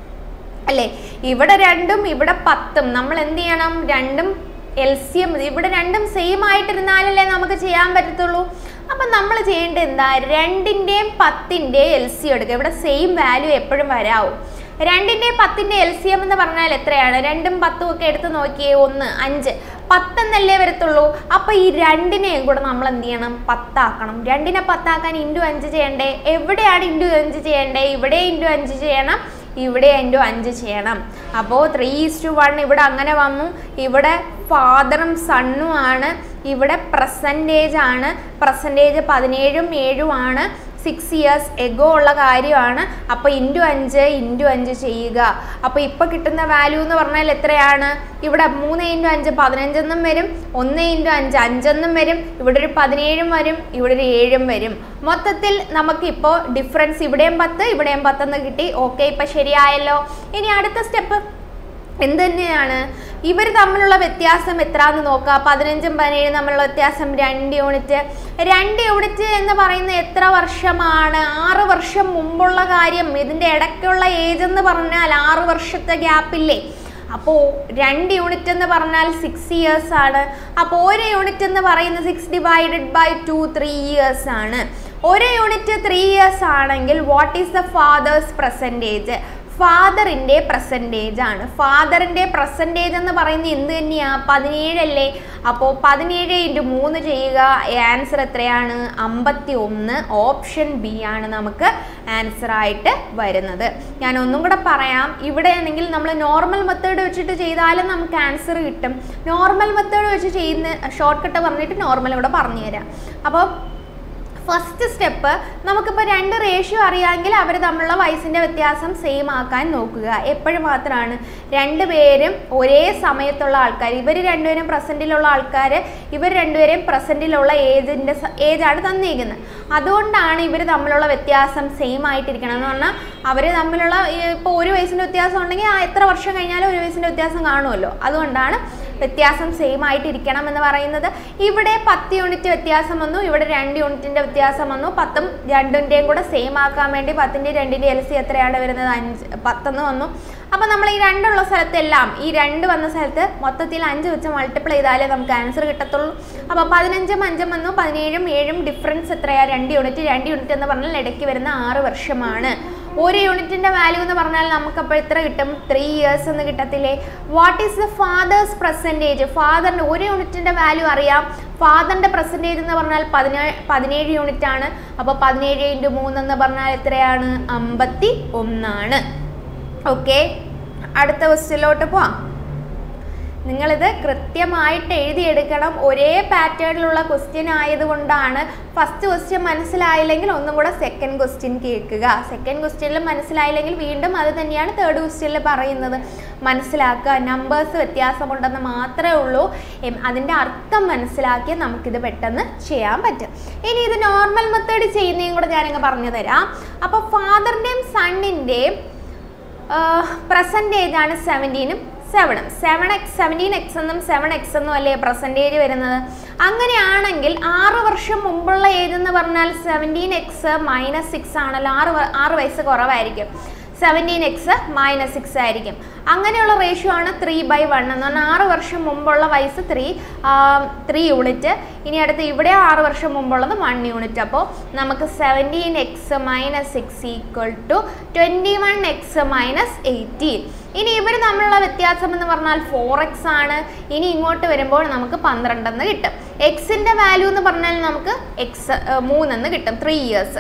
അല്ലേ ഇവിടെ രണ്ടും ഇവിടെ പത്തും നമ്മൾ എന്ത് ചെയ്യണം രണ്ടും എൽ സി എം ഇവിടെ രണ്ടും സെയിം ആയിട്ടിരുന്നാലല്ലേ നമുക്ക് ചെയ്യാൻ പറ്റത്തുള്ളൂ അപ്പം നമ്മൾ ചെയ്യേണ്ടത് എന്താ രണ്ടിൻ്റെയും പത്തിൻ്റെയും എൽ സി എടുക്കുക ഇവിടെ സെയിം വാല്യൂ എപ്പോഴും വരാവും രണ്ടിൻ്റെയും പത്തിൻ്റെ എൽ സി എം എന്ന് പറഞ്ഞാൽ എത്രയാണ് രണ്ടും പത്തും ഒക്കെ എടുത്ത് നോക്കിയേ ഒന്ന് അഞ്ച് പത്തെന്നല്ലേ വരത്തുള്ളൂ അപ്പോൾ ഈ രണ്ടിനെയും കൂടെ നമ്മൾ എന്ത് ചെയ്യണം പത്താക്കണം രണ്ടിനെ പത്താക്കാൻ ഇൻറ്റു അഞ്ച് ചെയ്യണ്ടേ എവിടെയാണ് ഇൻറ്റു അഞ്ച് ചെയ്യണ്ടേ ഇവിടെ ഇൻറ്റു അഞ്ച് ചെയ്യണം ഇവിടെ ഇൻറ്റു അഞ്ച് ചെയ്യണം അപ്പോൾ ത്രീ ഈസ് വൺ ഇവിടെ അങ്ങനെ വന്നു ഇവിടെ ഫാദറും സണ്ണും ആണ് ഇവിടെ പ്രസൻറ്റേജ് ആണ് പ്രസൻറ്റേജ് പതിനേഴും ഏഴും ആണ് സിക്സ് ഇയേഴ്സ് എഗോ ഉള്ള കാര്യമാണ് അപ്പോൾ ഇൻറ്റു അഞ്ച് ഇൻറ്റു അഞ്ച് ചെയ്യുക അപ്പോൾ ഇപ്പോൾ കിട്ടുന്ന വാല്യൂ എന്ന് പറഞ്ഞാൽ എത്രയാണ് ഇവിടെ മൂന്ന് ഇൻറ്റു അഞ്ച് പതിനഞ്ചെന്നും വരും ഒന്ന് ഇൻറ്റു അഞ്ച് അഞ്ചെന്നും വരും ഇവിടെ ഒരു പതിനേഴും വരും ഇവിടെ ഒരു ഏഴും വരും മൊത്തത്തിൽ നമുക്കിപ്പോൾ ഡിഫറൻസ് ഇവിടെയും പത്ത് ഇവിടെയും പത്തെന്ന് കിട്ടി ഓക്കെ ഇപ്പം ശരിയായല്ലോ ഇനി അടുത്ത സ്റ്റെപ്പ് എന്ത് തന്നെയാണ് ഇവർ തമ്മിലുള്ള വ്യത്യാസം എത്രയാന്ന് നോക്കുക പതിനഞ്ചും പതിനേഴും തമ്മിലുള്ള വ്യത്യാസം രണ്ട് യൂണിറ്റ് രണ്ട് യൂണിറ്റ് എന്ന് പറയുന്നത് എത്ര വർഷമാണ് ആറ് വർഷം മുമ്പുള്ള കാര്യം ഇതിൻ്റെ ഇടയ്ക്കുള്ള ഏജ് എന്ന് പറഞ്ഞാൽ ആറ് വർഷത്തെ ഗ്യാപ്പില്ലേ അപ്പോൾ രണ്ട് യൂണിറ്റ് എന്ന് പറഞ്ഞാൽ സിക്സ് ഇയേഴ്സ് ആണ് അപ്പോൾ ഒരു യൂണിറ്റ് എന്ന് പറയുന്നത് six divided by two three years ആണ് ഒരു യൂണിറ്റ് ത്രീ ഇയേഴ്സ് ആണെങ്കിൽ what is the father's present age ഫാദറിൻ്റെ പെർസെൻറ്റേജ് ആണ് ഫാദറിൻ്റെ പെർസെൻറ്റേജ് എന്ന് പറയുന്നത് എന്ത് തന്നെയാണ് പതിനേഴല്ലേ അപ്പോൾ പതിനേഴ് ഇൻറ്റു മൂന്ന് ചെയ്യുക ആൻസർ എത്രയാണ് അമ്പത്തി ഒന്ന് ഓപ്ഷൻ ബി ആണ് നമുക്ക് ആൻസർ ആയിട്ട് വരുന്നത് ഞാൻ ഒന്നും കൂടെ പറയാം ഇവിടെ ആണെങ്കിൽ നമ്മൾ നോർമൽ മെത്തേഡ് വെച്ചിട്ട് ചെയ്താലും നമുക്ക് ആൻസർ കിട്ടും നോർമൽ മെത്തേഡ് വെച്ച് ചെയ്യുന്ന ഷോർട്ട് കട്ട് പറഞ്ഞിട്ട് നോർമൽ ഇവിടെ പറഞ്ഞു തരാം അപ്പോൾ ഫസ്റ്റ് സ്റ്റെപ്പ് നമുക്കിപ്പോൾ രണ്ട് റേഷ്യോ അറിയാമെങ്കിൽ അവർ തമ്മിലുള്ള വയസ്സിൻ്റെ വ്യത്യാസം സെയിം ആക്കാൻ നോക്കുക എപ്പോഴും മാത്രമാണ് രണ്ടുപേരും ഒരേ സമയത്തുള്ള ആൾക്കാർ ഇവർ രണ്ടുപേരും പ്രസൻറ്റിലുള്ള ആൾക്കാർ ഇവർ രണ്ടുപേരും പ്രസൻറ്റിലുള്ള ഏജിൻ്റെ ഏജാണ് തന്നിരിക്കുന്നത് അതുകൊണ്ടാണ് ഇവർ തമ്മിലുള്ള വ്യത്യാസം സെയിം ആയിട്ടിരിക്കണം എന്ന് പറഞ്ഞാൽ അവർ തമ്മിലുള്ള ഇപ്പോൾ ഒരു വയസ്സിൻ്റെ വ്യത്യാസം ഉണ്ടെങ്കിൽ ആ എത്ര വർഷം കഴിഞ്ഞാലും ഒരു വയസ്സിൻ്റെ വ്യത്യാസം കാണുമല്ലോ അതുകൊണ്ടാണ് വ്യത്യാസം സെയിം ആയിട്ടിരിക്കണം എന്ന് പറയുന്നത് ഇവിടെ പത്ത് യൂണിറ്റ് വ്യത്യാസം വന്നു ഇവിടെ രണ്ട് യൂണിറ്റിൻ്റെ വ്യത്യാസം വന്നു പത്തും രണ്ടിൻ്റെയും കൂടെ സെയിം ആക്കാൻ വേണ്ടി പത്തിൻ്റെ രണ്ടിൻ്റെ എൽ സി എത്രയാണ് വരുന്നത് അഞ്ച് പത്തെന്ന് വന്നു അപ്പോൾ നമ്മൾ ഈ രണ്ടുള്ള സ്ഥലത്തെല്ലാം ഈ രണ്ട് വന്ന സ്ഥലത്ത് മൊത്തത്തിൽ അഞ്ച് വെച്ച് മൾട്ടിപ്ലൈ ചെയ്താലേ നമുക്ക് ആൻസർ കിട്ടത്തുള്ളൂ അപ്പോൾ പതിനഞ്ചും അഞ്ചും വന്നു പതിനേഴും ഏഴും ഡിഫറൻസ് എത്രയാണ് രണ്ട് യൂണിറ്റ് രണ്ട് യൂണിറ്റ് എന്ന് പറഞ്ഞാൽ ഇടയ്ക്ക് വരുന്ന ആറ് വർഷമാണ് ഒരു യൂണിറ്റിൻ്റെ വാല്യൂ എന്ന് പറഞ്ഞാൽ നമുക്കപ്പോൾ എത്ര കിട്ടും ത്രീ ഇയേഴ്സ് എന്ന് കിട്ടത്തില്ലേ what is the father's present age ഫാദറിൻ്റെ ഒരു യൂണിറ്റിൻ്റെ വാല്യൂ അറിയാം ഫാദറിൻ്റെ പെർസെൻറ്റേജ് എന്ന് പറഞ്ഞാൽ പതിനേഴ് പതിനേഴ് യൂണിറ്റ് ആണ് അപ്പോൾ പതിനേഴ് ഇൻറ്റു മൂന്ന് എന്ന് പറഞ്ഞാൽ എത്രയാണ് അമ്പത്തി ഒന്നാണ് ഓക്കെ അടുത്ത ക്വസ്റ്റ്യനിലോട്ട് പോവാം നിങ്ങളിത് കൃത്യമായിട്ട് എഴുതിയെടുക്കണം ഒരേ പാറ്റേണിലുള്ള ക്വസ്റ്റ്യൻ ആയതുകൊണ്ടാണ് ഫസ്റ്റ് ക്വസ്റ്റ്യൻ മനസ്സിലായില്ലെങ്കിൽ ഒന്നും കൂടെ സെക്കൻഡ് ക്വസ്റ്റ്യൻ കേൾക്കുക സെക്കൻഡ് ക്വസ്റ്റ്യനിൽ മനസ്സിലായില്ലെങ്കിൽ വീണ്ടും അത് തന്നെയാണ് തേർഡ് ക്വസ്റ്റ്യനിൽ പറയുന്നത് മനസ്സിലാക്കുക നമ്പേഴ്സ് വ്യത്യാസമുണ്ടെന്ന് മാത്രമേ ഉള്ളൂ എം- അതിൻ്റെ അർത്ഥം മനസ്സിലാക്കിയാൽ നമുക്കിത് പെട്ടെന്ന് ചെയ്യാൻ പറ്റും ഇനി ഇത് നോർമൽ മെത്തേഡ് ചെയ്യുന്നതും കൂടെ ഞാനങ്ങ് പറഞ്ഞു തരാം അപ്പോൾ ഫാദറിൻ്റെയും സണ്ണിൻ്റെയും പ്രസൻറ്റേജ് ആണ് സെവൻറ്റീനും സെവനും സെവൻ എക്സ് സെവൻറ്റീൻ എക്സ് എന്നും സെവൻ എക്സ് എന്നും അല്ലേ പ്രസൻറ്റേജ് വരുന്നത് അങ്ങനെയാണെങ്കിൽ ആറ് വർഷം മുമ്പുള്ള ഏജ് എന്ന് പറഞ്ഞാൽ സെവൻറ്റീൻ എക്സ് മൈനസ് സിക്സ് ആണല്ലോ ആറ് വ- ആറ് വയസ്സ് കുറവായിരിക്കും സെവൻറ്റീൻ എക്സ് മൈനസ് സിക്സ് ആയിരിക്കും അങ്ങനെയുള്ള റേഷ്യോ ആണ് ത്രീ ബൈ വൺ എന്ന് പറഞ്ഞാൽ ആറ് വർഷം മുമ്പുള്ള വയസ്സ് ത്രീ ത്രീ യൂണിറ്റ് ഇനി അടുത്ത് ഇവിടെ ആറ് വർഷം മുമ്പുള്ളത് വൺ യൂണിറ്റ് അപ്പോൾ നമുക്ക് seventeen x minus six equal to twenty one x minus eighteen ഇനി ഇവർ തമ്മിലുള്ള വ്യത്യാസം എന്ന് പറഞ്ഞാൽ ഫോർ എക്സ് ആണ് ഇനി ഇങ്ങോട്ട് വരുമ്പോൾ നമുക്ക് പന്ത്രണ്ടെന്ന് കിട്ടും എക്സിൻ്റെ വാല്യൂ എന്ന് പറഞ്ഞാൽ നമുക്ക് എക്സ് മൂന്നെന്ന് കിട്ടും ത്രീ ഇയേഴ്സ്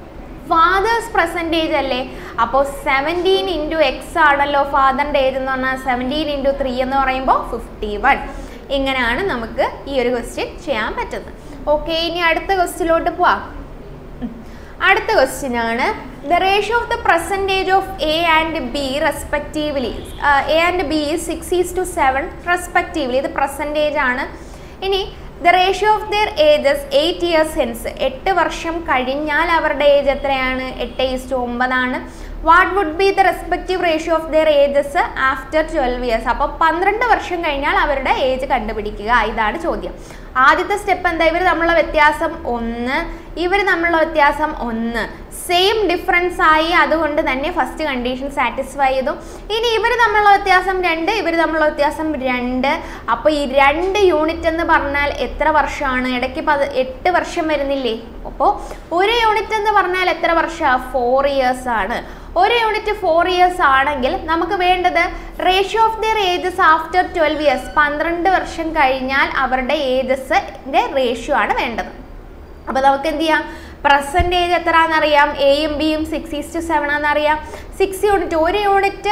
ഫാദേഴ്സ് പ്രസൻറ്റേജ് അല്ലേ അപ്പോൾ സെവൻറ്റീൻ ഇൻറ്റു എക്സ് ആണല്ലോ ഫാദറിൻ്റെ ഏജ് എന്ന് പറഞ്ഞാൽ സെവൻറ്റീൻ ഇൻറ്റു ത്രീ എന്ന് പറയുമ്പോൾ ഫിഫ്റ്റി വൺ ഇങ്ങനെയാണ് നമുക്ക് ഈ ഒരു ക്വസ്റ്റ്യൻ ചെയ്യാൻ പറ്റുന്നത് ഓക്കെ ഇനി അടുത്ത ക്വസ്റ്റ്യനിലോട്ട് പോവാം ഉം. അടുത്ത ക്വസ്റ്റ്യൻ ആണ് the ratio of the present age of A and B respectively A and B six is to seven respectively ഇത് പെർസെൻറ്റേജ് ആണ് ഇനി the ratio of their ages eight years hence എട്ട് വർഷം കഴിഞ്ഞാൽ അവരുടെ ഏജ് എത്രയാണ് എട്ട് ഈസ് ടു ഒമ്പതാണ് what would be the respective ratio of their ages after twelve years അപ്പോൾ പന്ത്രണ്ട് വർഷം കഴിഞ്ഞാൽ അവരുടെ ഏജ് കണ്ടുപിടിക്കുക ഇതാണ് ചോദ്യം ആദ്യത്തെ സ്റ്റെപ്പ് എന്താ ഇവർ തമ്മിലുള്ള വ്യത്യാസം ഒന്ന് ഇവർ തമ്മിലുള്ള വ്യത്യാസം ഒന്ന് സെയിം ഡിഫറൻസ് ആയി അതുകൊണ്ട് തന്നെ ഫസ്റ്റ് കണ്ടീഷൻ സാറ്റിസ്ഫൈ ചെയ്തു ഇനി ഇവർ തമ്മിലുള്ള വ്യത്യാസം രണ്ട് ഇവർ തമ്മിലുള്ള വ്യത്യാസം രണ്ട് അപ്പോൾ ഈ രണ്ട് യൂണിറ്റ് എന്ന് പറഞ്ഞാൽ എത്ര വർഷമാണ് ഇടയ്ക്ക് പത് എട്ട് വർഷം വരുന്നില്ലേ അപ്പോൾ ഒരു യൂണിറ്റ് എന്ന് പറഞ്ഞാൽ എത്ര വർഷമാണ് ഫോർ ഇയേഴ്സ് ആണ് ഒരു യൂണിറ്റ് ഫോർ ഇയേഴ്സ് ആണെങ്കിൽ നമുക്ക് വേണ്ടത് ratio of their ages after twelve years പന്ത്രണ്ട് വർഷം കഴിഞ്ഞാൽ അവരുടെ ഏജസിൻ്റെ റേഷ്യോ ആണ് വേണ്ടത് അപ്പോൾ നമുക്ക് എന്ത് ചെയ്യാം പെർസെൻറ്റേജ് എത്രയാണെന്നറിയാം എയും ബിയും സിക്സ് ഈസ്റ്റ് സെവൻ ആണെന്നറിയാം സിക്സ് യൂണിറ്റ് ഒരു യൂണിറ്റ്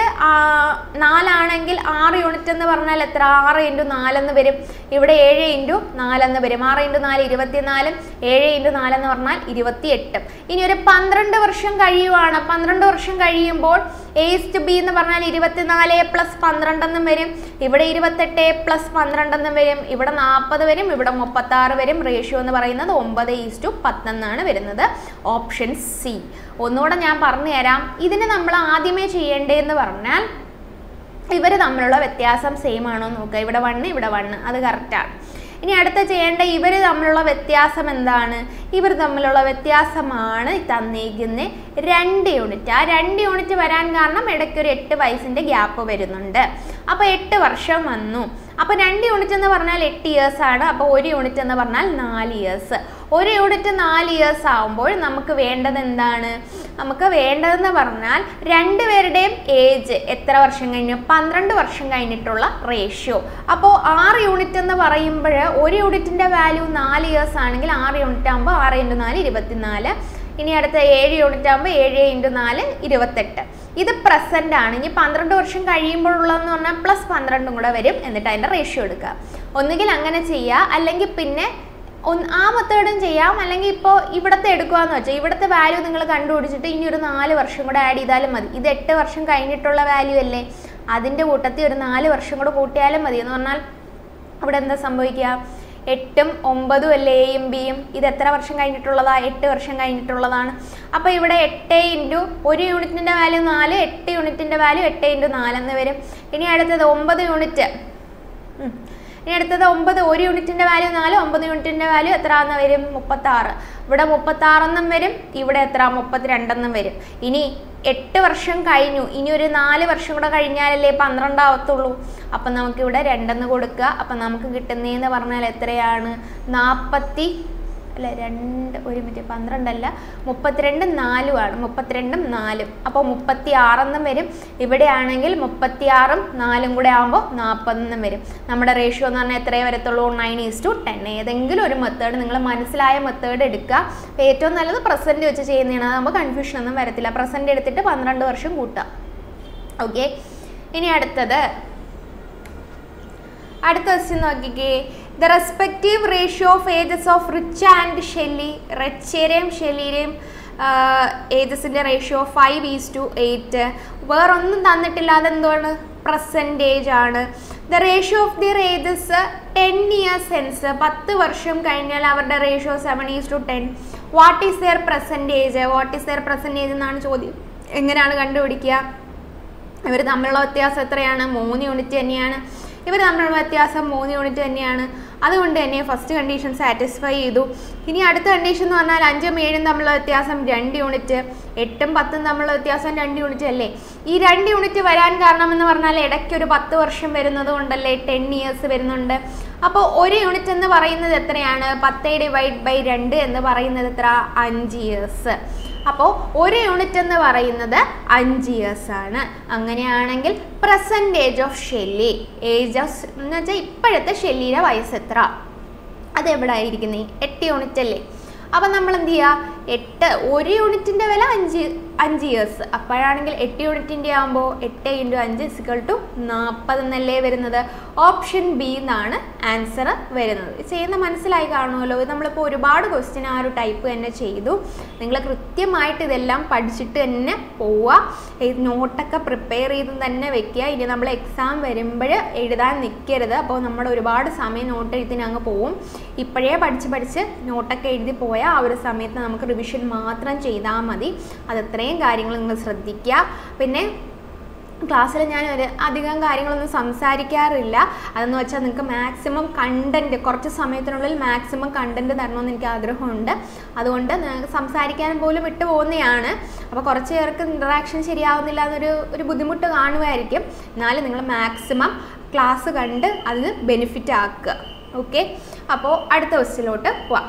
നാലാണെങ്കിൽ ആറ് യൂണിറ്റ് എന്ന് പറഞ്ഞാൽ എത്ര ആറ് ഇൻറ്റു നാലെന്ന് വരും ഇവിടെ ഏഴ് ഇൻറ്റു നാലെന്ന് വരും ആറ് ഇൻറ്റു നാല് ഇരുപത്തിനാലും ഏഴ് ഇൻറ്റു നാലെന്ന് പറഞ്ഞാൽ ഇരുപത്തി എട്ടും ഇനി ഒരു പന്ത്രണ്ട് വർഷം കഴിയുവാണ് പന്ത്രണ്ട് വർഷം കഴിയുമ്പോൾ എയ്സ്റ്റ് ബി എന്ന് പറഞ്ഞാൽ ഇരുപത്തിനാല് പ്ലസ് പന്ത്രണ്ടെന്നും വരും ഇവിടെ ഇരുപത്തെട്ട് പ്ലസ് പന്ത്രണ്ടെന്നും വരും ഇവിടെ നാൽപ്പത് വരും ഇവിടെ മുപ്പത്താറ് വരും റേഷ്യോ എന്ന് പറയുന്നത് ഒമ്പത് ഈസ്റ്റു പത്തെന്നാണ് വരുന്നത് ഓപ്ഷൻ സി ഒന്നുകൂടെ ഞാൻ പറഞ്ഞു തരാം ഇതിന് നമ്മൾ ആദ്യമേ ചെയ്യേണ്ടതെന്ന് പറഞ്ഞാൽ ഇവർ തമ്മിലുള്ള വ്യത്യാസം സെയിം ആണോ എന്ന് നോക്കുക ഇവിടെ വണ്ണ് ഇവിടെ വണ്ണ് അത് കറക്റ്റാണ് ഇനി അടുത്ത ചെയ്യേണ്ട ഇവർ തമ്മിലുള്ള വ്യത്യാസം എന്താണ് ഇവർ തമ്മിലുള്ള വ്യത്യാസമാണ് തന്നിരിക്കുന്ന രണ്ട് യൂണിറ്റ് ആ രണ്ട് യൂണിറ്റ് വരാൻ കാരണം ഇടയ്ക്ക് ഒരു എട്ട് വയസ്സിൻ്റെ ഗ്യാപ്പ് വരുന്നുണ്ട് അപ്പോൾ എട്ട് വർഷം വന്നു അപ്പോൾ രണ്ട് യൂണിറ്റ് എന്ന് പറഞ്ഞാൽ എട്ട് ഇയേഴ്സ് ആണ് അപ്പോൾ ഒരു യൂണിറ്റ് എന്ന് പറഞ്ഞാൽ നാല് ഇയേഴ്സ് ഒരു യൂണിറ്റ് നാല് ഇയേഴ്സ് ആകുമ്പോൾ നമുക്ക് വേണ്ടത് എന്താണ് നമുക്ക് വേണ്ടതെന്ന് പറഞ്ഞാൽ രണ്ടുപേരുടെയും ഏജ് എത്ര വർഷം കഴിഞ്ഞു പന്ത്രണ്ട് വർഷം കഴിഞ്ഞിട്ടുള്ള റേഷ്യോ അപ്പോൾ ആറ് യൂണിറ്റ് എന്ന് പറയുമ്പോൾ ഒരു യൂണിറ്റിൻ്റെ വാല്യൂ നാല് ഇയേഴ്സ് ആണെങ്കിൽ ആറ് യൂണിറ്റ് ആകുമ്പോൾ ആറ് ഇൻറ്റു നാല് ഇരുപത്തിനാല് ഇനി അടുത്ത ഏഴ് യൂണിറ്റ് ആകുമ്പോൾ ഏഴ് ഇൻറ്റു നാല് ഇരുപത്തെട്ട് ഇത് പ്രസൻ്റ് ആണ് ഇനി പന്ത്രണ്ട് വർഷം കഴിയുമ്പോഴുള്ളതെന്ന് പറഞ്ഞാൽ പ്ലസ് പന്ത്രണ്ടും കൂടെ വരും എന്നിട്ട് അതിൻ്റെ റേഷ്യോ എടുക്കുക ഒന്നുകിൽ അങ്ങനെ ചെയ്യുക അല്ലെങ്കിൽ പിന്നെ ഒന്ന് ആ മെത്തേഡും ചെയ്യാം അല്ലെങ്കിൽ ഇപ്പോൾ ഇവിടുത്തെ എടുക്കുകയെന്ന് വെച്ചാൽ ഇവിടുത്തെ വാല്യൂ നിങ്ങൾ കണ്ടുപിടിച്ചിട്ട് ഇനി ഒരു നാല് വർഷം കൂടെ ആഡ് ചെയ്താലും മതി ഇത് എട്ട് വർഷം കഴിഞ്ഞിട്ടുള്ള വാല്യൂ അല്ലേ അതിൻ്റെ കൂട്ടത്തിൽ ഒരു നാല് വർഷം കൂടെ കൂട്ടിയാലും മതി എന്ന് പറഞ്ഞാൽ അവിടെ എന്താ സംഭവിക്കുക എട്ടും ഒമ്പതും അല്ലേ എയും ബിയും ഇത് എത്ര വർഷം കഴിഞ്ഞിട്ടുള്ളതാ എട്ട് വർഷം കഴിഞ്ഞിട്ടുള്ളതാണ് അപ്പോൾ ഇവിടെ എട്ട് ഇൻറ്റു ഒരു യൂണിറ്റിൻ്റെ വാല്യൂ നാല് എട്ട് യൂണിറ്റിൻ്റെ വാല്യൂ എട്ട് ഇൻറ്റു നാലെന്ന് വരും ഇനി അടുത്തത് ഒമ്പത് യൂണിറ്റ് ഉം. ഇനി അടുത്തത് ഒമ്പത് ഒരു യൂണിറ്റിൻ്റെ വാല്യൂ നാല് ഒമ്പത് യൂണിറ്റിൻ്റെ വാല്യൂ എത്ര എന്ന് വരും മുപ്പത്താറ് ഇവിടെ മുപ്പത്താറെന്നും വരും ഇവിടെ എത്ര മുപ്പത്തിരണ്ടെന്നും വരും ഇനി എട്ട് വർഷം കഴിഞ്ഞു ഇനി ഒരു നാല് വർഷം കൂടെ കഴിഞ്ഞാലല്ലേ പന്ത്രണ്ടാവത്തുള്ളൂ അപ്പം നമുക്കിവിടെ രണ്ടെന്ന് കൊടുക്കുക അപ്പം നമുക്ക് കിട്ടുന്നതെന്ന് പറഞ്ഞാൽ എത്രയാണ് നാൽപ്പത്തി അല്ല രണ്ട് ഒരു മിനിറ്റ് പന്ത്രണ്ടല്ല മുപ്പത്തിരണ്ടും നാലുമാണ് മുപ്പത്തിരണ്ടും നാലും അപ്പോൾ മുപ്പത്തി ആറെന്നും വരും ഇവിടെ ആണെങ്കിൽ മുപ്പത്തി ആറും നാലും കൂടെ ആകുമ്പോൾ നാൽപ്പതെന്നും വരും നമ്മുടെ റേഷ്യോ എന്ന് പറഞ്ഞാൽ എത്രയേ വരത്തുള്ളൂ നയൻ ഈസ് ടു ടെൻ ഏതെങ്കിലും ഒരു മെത്തേഡ് നിങ്ങൾ മനസ്സിലായ മെത്തേഡ് എടുക്കുക അപ്പോൾ ഏറ്റവും നല്ലത് പ്രസൻറ്റ് വെച്ച് ചെയ്യുന്നതാണ് അതാകുമ്പോൾ കൺഫ്യൂഷൻ ഒന്നും വരത്തില്ല പ്രസൻറ്റ് എടുത്തിട്ട് പന്ത്രണ്ട് വർഷം കൂട്ടാം ഓക്കെ ഇനി അടുത്തത് അടുത്ത ക്വസ്റ്റ്യൻ നോക്കിക്കേ the respective ratio of ages of Rich and Shelly റിച്ചേരെയും ഷെല്ലിയുടെയും ഏജസിൻ്റെ ratio five is to eight വേറൊന്നും തന്നിട്ടില്ല അതെന്താണ് പ്രസൻറ്റേജ് ആണ് the ratio of their ages ten years hence പത്ത് വർഷം കഴിഞ്ഞാൽ അവരുടെ ratio seven is to ten what is their present age what is their present age എന്നാണ് ചോദ്യം എങ്ങനെയാണ് കണ്ടുപിടിക്കുക ഇവർ തമ്മിലുള്ള വ്യത്യാസം എത്രയാണ് മൂന്ന് യൂണിറ്റ് തന്നെയാണ് ഇവർ തമ്മിലുള്ള വ്യത്യാസം മൂന്ന് യൂണിറ്റ് തന്നെയാണ് അതുകൊണ്ട് തന്നെ ഫസ്റ്റ് കണ്ടീഷൻ സാറ്റിസ്ഫൈ ചെയ്തു ഇനി അടുത്ത കണ്ടീഷൻ എന്ന് പറഞ്ഞാൽ അഞ്ചും ഏഴും തമ്മിലുള്ള വ്യത്യാസം രണ്ട് യൂണിറ്റ് എട്ടും പത്തും തമ്മിലുള്ള വ്യത്യാസം രണ്ട് യൂണിറ്റ് അല്ലേ ഈ രണ്ട് യൂണിറ്റ് വരാൻ കാരണം എന്ന് പറഞ്ഞാൽ ഇടയ്ക്ക് ഒരു പത്ത് വർഷം വരുന്നത് കൊണ്ടല്ലേ ടെൻ ഇയേഴ്സ് വരുന്നുണ്ട് അപ്പോൾ ഒരു യൂണിറ്റ് എന്ന് പറയുന്നത് എത്രയാണ് പത്ത് ഡിവൈഡ് ബൈ രണ്ട് എന്ന് പറയുന്നത് എത്ര അഞ്ച് ഇയേഴ്സ് അപ്പോൾ ഒരു യൂണിറ്റ് എന്ന് പറയുന്നത് അഞ്ച് ഇയേഴ്സ് ആണ് അങ്ങനെയാണെങ്കിൽ present age of Shelly age of എന്ന് വെച്ചാൽ ഇപ്പോഴത്തെ ഷെല്ലിയുടെ വയസ്സ് എത്ര അതെവിടെ ആയിരിക്കുന്നത് എട്ട് യൂണിറ്റ് അല്ലേ അപ്പം നമ്മൾ എന്ത് ചെയ്യുക എട്ട് ഒരു യൂണിറ്റിൻ്റെ വില അഞ്ച് അഞ്ച് ഇയേഴ്സ് അപ്പോഴാണെങ്കിൽ എട്ട് യൂണിറ്റിൻ്റെ ആകുമ്പോൾ എട്ട് ഇൻറ്റു അഞ്ച് ഇസിക്വൽ ടു നാൽപ്പത് എന്നല്ലേ വരുന്നത് ഓപ്ഷൻ ബി എന്നാണ് ആൻസർ വരുന്നത് ഇത് ചെയ്യുന്ന മനസ്സിലായി കാണുമല്ലോ ഇത് നമ്മളിപ്പോൾ ഒരുപാട് ക്വസ്റ്റ്യൻ ആ ഒരു ടൈപ്പ് തന്നെ ചെയ്തു നിങ്ങൾ കൃത്യമായിട്ട് ഇതെല്ലാം പഠിച്ചിട്ട് തന്നെ പോവുക ഈ നോട്ടൊക്കെ പ്രിപ്പയർ ചെയ്ത് തന്നെ വെക്കുക ഇനി നമ്മൾ എക്സാം വരുമ്പോൾ എഴുതാൻ നിൽക്കരുത് അപ്പോൾ നമ്മുടെ ഒരുപാട് സമയം നോട്ട് എഴുത്തിന് അങ്ങ് പോവും ഇപ്പോഴേ പഠിച്ച് പഠിച്ച് നോട്ടൊക്കെ എഴുതി പോയാൽ ആ ഒരു സമയത്ത് നമുക്ക് റിവിഷൻ മാത്രം ചെയ്താൽ മതി അത് ഇത്രയും കാര്യങ്ങൾ നിങ്ങൾ ശ്രദ്ധിക്കുക പിന്നെ ക്ലാസ്സിൽ ഞാൻ ഒരു അധികം കാര്യങ്ങളൊന്നും സംസാരിക്കാറില്ല അതെന്ന് വെച്ചാൽ നിങ്ങൾക്ക് മാക്സിമം കണ്ടൻറ്റ് കുറച്ച് സമയത്തിനുള്ളിൽ മാക്സിമം കണ്ടൻറ്റ് തരണമെന്ന് എനിക്ക് ആഗ്രഹമുണ്ട് അതുകൊണ്ട് നിങ്ങൾക്ക് സംസാരിക്കാൻ പോലും വിട്ടു പോകുന്നതാണ് അപ്പോൾ കുറച്ച് പേർക്ക് ഇൻട്രാക്ഷൻ ശരിയാവുന്നില്ല എന്നൊരു ഒരു ബുദ്ധിമുട്ട് കാണുമായിരിക്കും എന്നാലും നിങ്ങൾ മാക്സിമം ക്ലാസ് കണ്ട് അതിന് ബെനിഫിറ്റ് ആക്കുക ഓക്കെ അപ്പോൾ അടുത്ത ക്വസ്റ്റിലോട്ട് പോവാം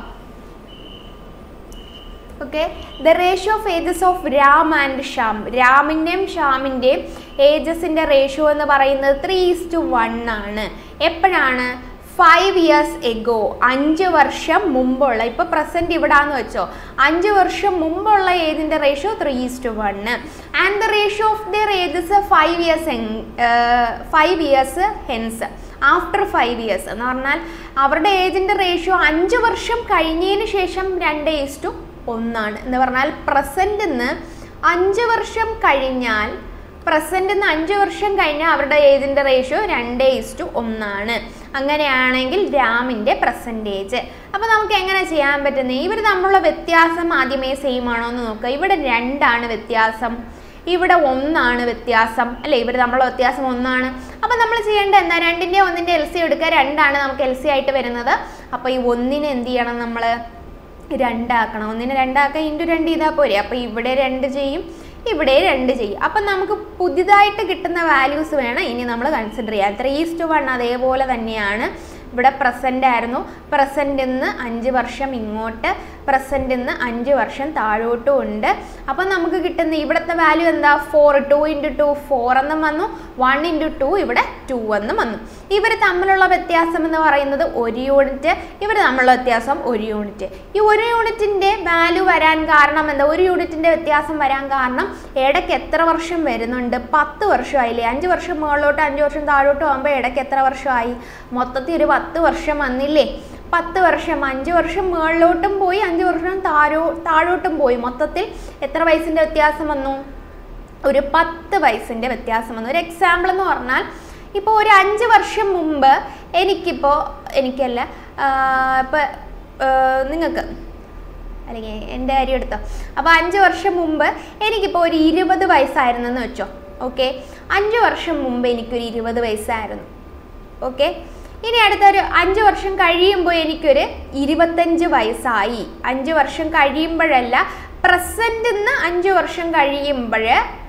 okay the ratio of ages of Ram and Shyam രാമിൻ്റെയും ഷ്യാമിൻ്റെയും ഏജസിൻ്റെ റേഷ്യോ എന്ന് പറയുന്നത് ത്രീ ഈസ് ടു വൺ ആണ് എപ്പോഴാണ് ഫൈവ് ഇയേഴ്സ് എഗോ അഞ്ച് വർഷം മുമ്പുള്ള ഇപ്പോൾ പ്രസൻറ്റ് ഇവിടാന്ന് വെച്ചോ അഞ്ച് വർഷം മുമ്പുള്ള ഏജിൻ്റെ ratio three is to one and the ratio of their ages five years five years hence after five years എന്ന് പറഞ്ഞാൽ അവരുടെ ഏജിൻ്റെ റേഷ്യോ അഞ്ച് വർഷം കഴിഞ്ഞതിന് ശേഷം രണ്ട് ഈസ് ടു ഒന്നാണ് എന്ന് പറഞ്ഞാൽ പ്രസൻറ്റ് നിന്ന് അഞ്ച് വർഷം കഴിഞ്ഞാൽ പ്രസൻറ്റ് നിന്ന് അഞ്ച് വർഷം കഴിഞ്ഞാൽ അവരുടെ ഏജിൻ്റെ റേഷ്യോ രണ്ട് ഈസ് ടു ഒന്നാണ് അങ്ങനെയാണെങ്കിൽ രാമിൻ്റെ പ്രസൻറ്റേജ് അപ്പോൾ നമുക്ക് എങ്ങനെ ചെയ്യാൻ പറ്റുന്നത് ഇവർ തമ്മിലുള്ള വ്യത്യാസം ആദ്യമേ സെയിം ആണോ എന്ന് നോക്കുക ഇവിടെ രണ്ടാണ് വ്യത്യാസം ഇവിടെ ഒന്നാണ് വ്യത്യാസം അല്ലേ ഇവർ തമ്മിലുള്ള വ്യത്യാസം ഒന്നാണ് അപ്പോൾ നമ്മൾ ചെയ്യേണ്ടത് എന്താ രണ്ടിൻ്റെ ഒന്നിൻ്റെ എൽ സി എടുക്കുക രണ്ടാണ് നമുക്ക് എൽ സി ആയിട്ട് വരുന്നത് അപ്പോൾ ഈ ഒന്നിനെ എന്ത് ചെയ്യണം നമ്മൾ രണ്ടാക്കണം ഒന്നിനെ രണ്ടാക്കാൻ ഇൻറ്റു രണ്ട് ചെയ്താൽ പോരെ അപ്പോൾ ഇവിടെ രണ്ട് ചെയ്യും ഇവിടെ രണ്ട് ചെയ്യും അപ്പം നമുക്ക് പുതിയതായിട്ട് കിട്ടുന്ന വാല്യൂസ് വേണം ഇനി നമ്മൾ കൺസിഡർ ചെയ്യാൻ ത്രീ ഈസ്റ്റ് വൺ അതേപോലെ തന്നെയാണ് ഇവിടെ പ്രസൻ്റ് ആയിരുന്നു പ്രസൻറ്റിൽ നിന്ന് അഞ്ച് വർഷം ഇങ്ങോട്ട് പ്രസൻറ്റിൽ നിന്ന് അഞ്ച് വർഷം താഴോട്ടും ഉണ്ട് അപ്പം നമുക്ക് കിട്ടുന്ന ഇവിടുത്തെ വാല്യൂ എന്താ four two into two four എന്നും വന്നു വൺ ഇൻറ്റു ടു ഇവിടെ ടു എന്നും വന്നു ഇവർ തമ്മിലുള്ള വ്യത്യാസം എന്ന് പറയുന്നത് ഒരു യൂണിറ്റ് ഇവർ തമ്മിലുള്ള വ്യത്യാസം ഒരു യൂണിറ്റ് ഈ ഒരു യൂണിറ്റിൻ്റെ വാല്യൂ വരാൻ കാരണം എന്താ ഒരു യൂണിറ്റിൻ്റെ വ്യത്യാസം വരാൻ കാരണം ഇടയ്ക്ക് എത്ര വർഷം വരുന്നുണ്ട് പത്ത് വർഷമായില്ലേ അഞ്ച് വർഷം മുകളിലോട്ട് അഞ്ച് വർഷം താഴോട്ടും ആകുമ്പോൾ ഇടയ്ക്ക് എത്ര വർഷമായി മൊത്തത്തിൽ ഒരു പത്ത് വർഷം വന്നില്ലേ പത്ത് വർഷം അഞ്ച് വർഷം മുകളിലോട്ടും പോയി അഞ്ച് വർഷം താഴോ താഴോട്ടും പോയി മൊത്തത്തിൽ എത്ര വയസ്സിൻ്റെ വ്യത്യാസം വന്നു ഒരു പത്ത് വയസ്സിൻ്റെ വ്യത്യാസം വന്നു ഒരു എക്സാമ്പിൾ എന്ന് പറഞ്ഞാൽ ഇപ്പോൾ ഒരു അഞ്ച് വർഷം മുമ്പ് എനിക്കിപ്പോൾ എനിക്കല്ല ഇപ്പോൾ നിങ്ങൾക്ക് അല്ലെങ്കിൽ എൻ്റെ കാര്യം എടുത്തോ അപ്പോൾ അഞ്ച് വർഷം മുമ്പ് എനിക്കിപ്പോൾ ഒരു ഇരുപത് വയസ്സായിരുന്നെന്ന് വെച്ചോ ഓക്കെ അഞ്ച് വർഷം മുമ്പ് എനിക്കൊരു ഇരുപത് വയസ്സായിരുന്നു ഓക്കെ ഇനി അടുത്തൊരു അഞ്ച് വർഷം കഴിയുമ്പോൾ എനിക്കൊരു ഇരുപത്തഞ്ച് വയസ്സായി അഞ്ച് വർഷം കഴിയുമ്പോഴല്ല പ്രസൻറ്റിൽ നിന്ന് അഞ്ച് വർഷം കഴിയുമ്പോൾ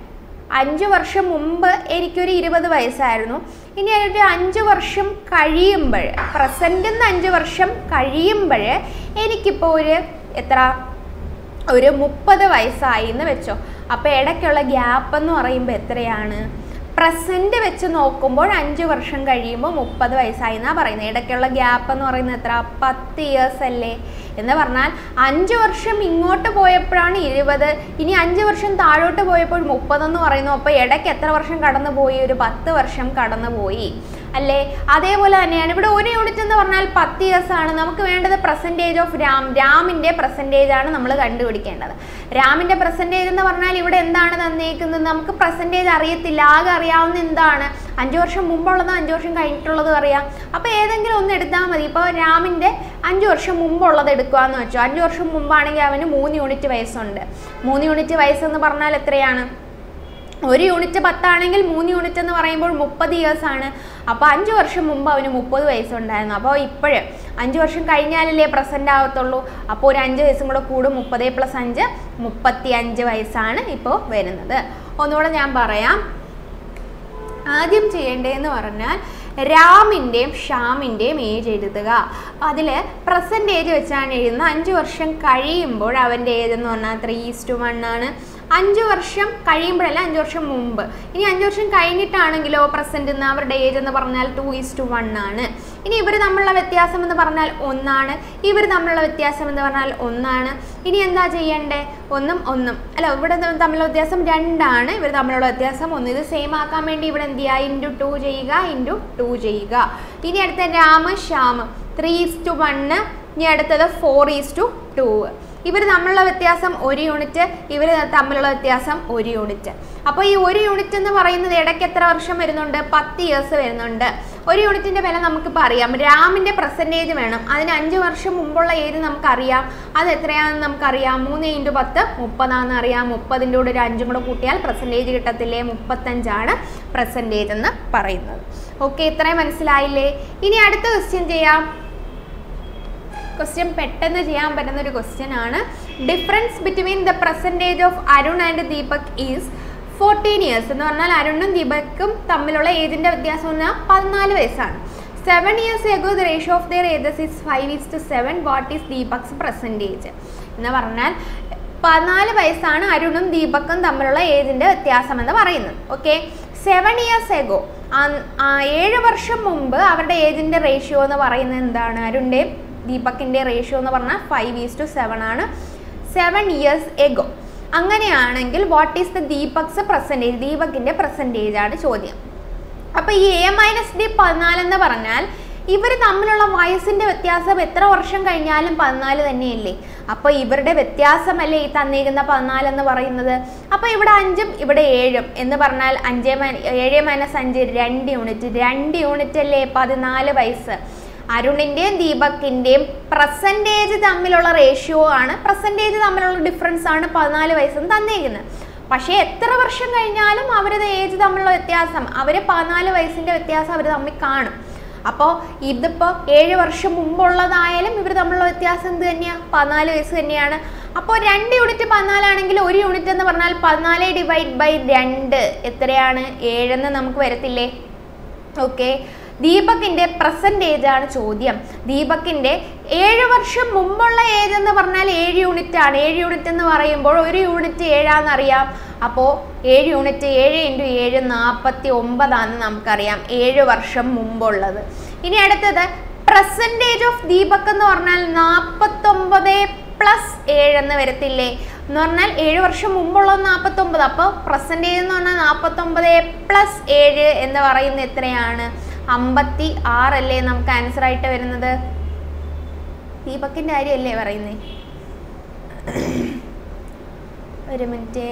അഞ്ച് വർഷം മുമ്പ് എനിക്കൊരു ഇരുപത് വയസ്സായിരുന്നു ഇനി ഒരു അഞ്ച് വർഷം കഴിയുമ്പോൾ പ്രസൻറ്റിൽ നിന്ന് അഞ്ച് വർഷം കഴിയുമ്പോൾ എനിക്കിപ്പോൾ ഒരു എത്ര ഒരു മുപ്പത് വയസ്സായി എന്ന് വെച്ചോ അപ്പോൾ ഇടയ്ക്കുള്ള ഗ്യാപ്പ് എന്ന് പറയുമ്പോൾ എത്രയാണ് പ്രസൻറ്റ് വെച്ച് നോക്കുമ്പോൾ അഞ്ച് വർഷം കഴിയുമ്പോൾ മുപ്പത് വയസ്സായി എന്നാണ് പറയുന്നത് ഇടയ്ക്കുള്ള ഗ്യാപ്പ് എന്ന് പറയുന്നത് എത്ര പത്ത് ഇയേഴ്സ് അല്ലേ എന്ന് പറഞ്ഞാൽ അഞ്ച് വർഷം ഇങ്ങോട്ട് പോയപ്പോഴാണ് ഇരുപത് ഇനി അഞ്ച് വർഷം താഴോട്ട് പോയപ്പോൾ മുപ്പതെന്ന് പറയുന്നു അപ്പോൾ ഇടയ്ക്ക് എത്ര വർഷം കടന്നു പോയി ഒരു പത്ത് വർഷം കടന്നു പോയി അല്ലേ അതേപോലെ തന്നെയാണ് ഇവിടെ ഒരു യൂണിറ്റ് എന്ന് പറഞ്ഞാൽ പത്ത് ഇയേഴ്സ് ആണ് നമുക്ക് വേണ്ടത് പ്രസൻറ്റേജ് ഓഫ് രാം രാമിൻ്റെ പ്രസൻറ്റേജ് ആണ് നമ്മൾ കണ്ടുപിടിക്കേണ്ടത് രാമിൻ്റെ പ്രസൻറ്റേജ് എന്ന് പറഞ്ഞാൽ ഇവിടെ എന്താണ് തന്നേക്കുന്നത് നമുക്ക് പ്രസൻറ്റേജ് അറിയത്തില്ല ആകെ അറിയാവുന്ന എന്താണ് അഞ്ച് വർഷം മുമ്പുള്ളതും അഞ്ച് വർഷം കഴിഞ്ഞിട്ടുള്ളതും അറിയാം അപ്പോൾ ഏതെങ്കിലും ഒന്ന് എടുത്താൽ മതി ഇപ്പോൾ രാമിൻ്റെ അഞ്ച് വർഷം മുമ്പുള്ളത് എടുക്കുകയെന്ന് വെച്ചോ അഞ്ച് വർഷം മുമ്പാണെങ്കിൽ അവന് മൂന്ന് യൂണിറ്റ് വയസ്സുണ്ട് മൂന്ന് യൂണിറ്റ് വയസ്സെന്ന് പറഞ്ഞാൽ എത്രയാണ് ഒരു യൂണിറ്റ് പത്താണെങ്കിൽ മൂന്ന് യൂണിറ്റ് എന്ന് പറയുമ്പോൾ മുപ്പത് ഇയേഴ്സ് ആണ് അപ്പോൾ അഞ്ച് വർഷം മുമ്പ് അവന് മുപ്പത് വയസ്സുണ്ടായിരുന്നു അപ്പോൾ ഇപ്പോഴും അഞ്ച് വർഷം കഴിഞ്ഞാലല്ലേ പ്രസൻ്റ് ആവത്തുള്ളൂ അപ്പോൾ ഒരു അഞ്ച് വയസ്സും കൂടെ കൂടും മുപ്പത് പ്ലസ് അഞ്ച് മുപ്പത്തി അഞ്ച് വയസ്സാണ് ഇപ്പോൾ വരുന്നത് ഒന്നുകൂടെ ഞാൻ പറയാം ആദ്യം ചെയ്യേണ്ടതെന്ന് പറഞ്ഞാൽ രാമിൻ്റെയും ഷ്യാമിൻ്റെയും ഏജ് എഴുതുക അതിൽ പ്രസൻറ്റ് ഏജ് വെച്ചാണ് എഴുതുന്നത് അഞ്ച് വർഷം കഴിയുമ്പോൾ അവൻ്റെ ഏജ് എന്ന് പറഞ്ഞാൽ ത്രീ ഈസ്റ്റ് വൺ ആണ് അഞ്ച് വർഷം കഴിയുമ്പോഴല്ല അഞ്ച് വർഷം മുമ്പ് ഇനി അഞ്ച് വർഷം കഴിഞ്ഞിട്ടാണെങ്കിലോ പ്രസൻറ്റ് എന്ന് അവരുടെ ഏജ് എന്ന് പറഞ്ഞാൽ ടു ഈസ്റ്റ് വൺ ആണ് ഇനി ഇവർ തമ്മിലുള്ള വ്യത്യാസം എന്ന് പറഞ്ഞാൽ ഒന്നാണ് ഇവർ തമ്മിലുള്ള വ്യത്യാസം എന്ന് പറഞ്ഞാൽ ഒന്നാണ് ഇനി എന്താ ചെയ്യണ്ടേ ഒന്നും ഒന്നും അല്ല ഇവിടെ തമ്മിലുള്ള വ്യത്യാസം രണ്ടാണ് ഇവർ തമ്മിലുള്ള വ്യത്യാസം ഒന്ന് ഇത് സെയിം ആക്കാൻ വേണ്ടി ഇവിടെ എന്ത് ചെയ്യുക ഇൻറ്റു ടു ചെയ്യുക ഇൻറ്റു ടു ചെയ്യുക ഇനി അടുത്ത Rama Shyam three is to one ഇനി അടുത്തത് ഫോർ ഈസ് ടു ടു ഇവർ തമ്മിലുള്ള വ്യത്യാസം ഒരു യൂണിറ്റ് ഇവർ തമ്മിലുള്ള വ്യത്യാസം ഒരു യൂണിറ്റ് അപ്പോൾ ഈ ഒരു യൂണിറ്റ് എന്ന് പറയുന്നത് ഇടയ്ക്ക് എത്ര വർഷം വരുന്നുണ്ട് പത്ത് ഇയേഴ്സ് വരുന്നുണ്ട് ഒരു യൂണിറ്റിൻ്റെ വില നമുക്കിപ്പോൾ അറിയാം രാമിൻ്റെ പെർസെൻറ്റേജ് വേണം അതിന് അഞ്ച് വർഷം മുമ്പുള്ള ഏത് നമുക്കറിയാം അത് എത്രയാണെന്ന് നമുക്കറിയാം മൂന്ന് ഇൻറ്റു പത്ത് മുപ്പതാണെന്ന് അറിയാം മുപ്പതിൻ്റെ കൂടെ ഒരു അഞ്ചും കൂടെ കൂട്ടിയാൽ പെർസെൻറ്റേജ് കിട്ടത്തില്ലേ മുപ്പത്തഞ്ചാണ് പെർസെൻറ്റേജ് എന്ന് പറയുന്നത് ഓക്കെ ഇത്രയും മനസ്സിലായില്ലേ ഇനി അടുത്ത ക്വസ്റ്റ്യൻ ചെയ്യാം ക്വസ്റ്റ്യൻ പെട്ടെന്ന് ചെയ്യാൻ പറ്റുന്ന ഒരു ക്വസ്റ്റ്യൻ ആണ് difference between the present age of Arun and Deepak is fourteen years എന്ന് പറഞ്ഞാൽ അരുണും ദീപക്കും തമ്മിലുള്ള ഏജിൻ്റെ വ്യത്യാസം എന്ന് പറഞ്ഞാൽ പതിനാല് വയസ്സാണ് seven years ago the ratio of their ages is five is to seven what is Deepak's present age എന്ന് പറഞ്ഞാൽ പതിനാല് വയസ്സാണ് അരുണും ദീപക്കും തമ്മിലുള്ള ഏജിൻ്റെ വ്യത്യാസം എന്ന് പറയുന്നത് ഓക്കെ സെവൻ ഇയേഴ്സ് എഗോ ഏഴ് വർഷം മുമ്പ് അവരുടെ ഏജിൻ്റെ റേഷ്യോ എന്ന് പറയുന്നത് എന്താണ് അരുണിൻ്റെയും ദീപക്കിൻ്റെ റേഷ്യോ എന്ന് പറഞ്ഞാൽ ഫൈവ് ഈസ് ടു സെവൻ ആണ് സെവൻ ഇയേഴ്സ് എഗോ അങ്ങനെയാണെങ്കിൽ what is the Deepak's present age ദീപക്കിൻ്റെ പെർസെൻറ്റേജ് ആണ് ചോദ്യം അപ്പോൾ ഈ എ മൈനസ് ഡി പതിനാലെന്ന് പറഞ്ഞാൽ ഇവർ തമ്മിലുള്ള വയസ്സിൻ്റെ വ്യത്യാസം എത്ര വർഷം കഴിഞ്ഞാലും പതിനാല് തന്നെയല്ലേ അപ്പോൾ ഇവരുടെ വ്യത്യാസമല്ലേ ഈ തന്നിരിക്കുന്ന പതിനാല് എന്ന് പറയുന്നത് അപ്പോൾ ഇവിടെ അഞ്ചും ഇവിടെ ഏഴും എന്ന് പറഞ്ഞാൽ അഞ്ച് മൈ ഏഴ് മൈനസ് അഞ്ച് രണ്ട് യൂണിറ്റ് രണ്ട് യൂണിറ്റ് അല്ലേ പതിനാല് വയസ്സ് അരുണിൻ്റെയും ദീപക്കിൻ്റെയും പ്രസൻറ്റേജ് തമ്മിലുള്ള റേഷ്യോ ആണ് പ്രസൻറ്റേജ് തമ്മിലുള്ള ഡിഫറൻസ് ആണ് പതിനാല് വയസ്സെന്ന് തന്നേക്കുന്നത് പക്ഷേ എത്ര വർഷം കഴിഞ്ഞാലും അവരുടെ ഏജ് തമ്മിലുള്ള വ്യത്യാസം അവർ പതിനാല് വയസ്സിൻ്റെ വ്യത്യാസം അവർ തമ്മിൽ കാണും അപ്പോൾ ഇതിപ്പോൾ ഏഴ് വർഷം മുമ്പുള്ളതായാലും ഇവർ തമ്മിലുള്ള വ്യത്യാസം എന്ത് തന്നെയാണ് പതിനാല് വയസ്സ് തന്നെയാണ് അപ്പോൾ രണ്ട് യൂണിറ്റ് പതിനാലാണെങ്കിൽ ഒരു യൂണിറ്റ് എന്ന് പറഞ്ഞാൽ പതിനാല് ഡിവൈഡ് ബൈ രണ്ട് എത്രയാണ് ഏഴെന്ന് നമുക്ക് വരത്തില്ലേ ഓക്കെ ദീപകിൻ്റെ പ്രസൻറ്റ് ഏജ് ആണ് ചോദ്യം ദീപകിൻ്റെ ഏഴ് വർഷം മുമ്പുള്ള ഏജ് എന്ന് പറഞ്ഞാൽ ഏഴ് യൂണിറ്റ് ആണ് ഏഴ് യൂണിറ്റ് എന്ന് പറയുമ്പോൾ ഒരു യൂണിറ്റ് ഏഴാണെന്നറിയാം അപ്പോൾ ഏഴ് യൂണിറ്റ് ഏഴ് ഇൻറ്റു ഏഴ് നാൽപ്പത്തി ഒമ്പതാണെന്ന് നമുക്കറിയാം ഏഴ് വർഷം മുമ്പുള്ളത് ഇനി അടുത്തത് പ്രസൻറ്റേജ് ഓഫ് ദീപക് എന്ന് പറഞ്ഞാൽ നാൽപ്പത്തൊമ്പത് പ്ലസ് ഏഴ് എന്ന് വരത്തില്ലേ എന്ന് പറഞ്ഞാൽ ഏഴ് വർഷം മുമ്പുള്ളത് നാൽപ്പത്തൊമ്പത് അപ്പോൾ പ്രസൻറ്റേജ് എന്ന് പറഞ്ഞാൽ നാൽപ്പത്തൊമ്പത് പ്ലസ് ഏഴ് എന്ന് പറയുന്നത് എത്രയാണ് അമ്പത്തി ആറല്ലേ നമുക്ക് ആൻസർ ആയിട്ട് വരുന്നത് ദീപക്കിൻ്റെ കാര്യമല്ലേ പറയുന്നേ ഒരു മിനിറ്റ്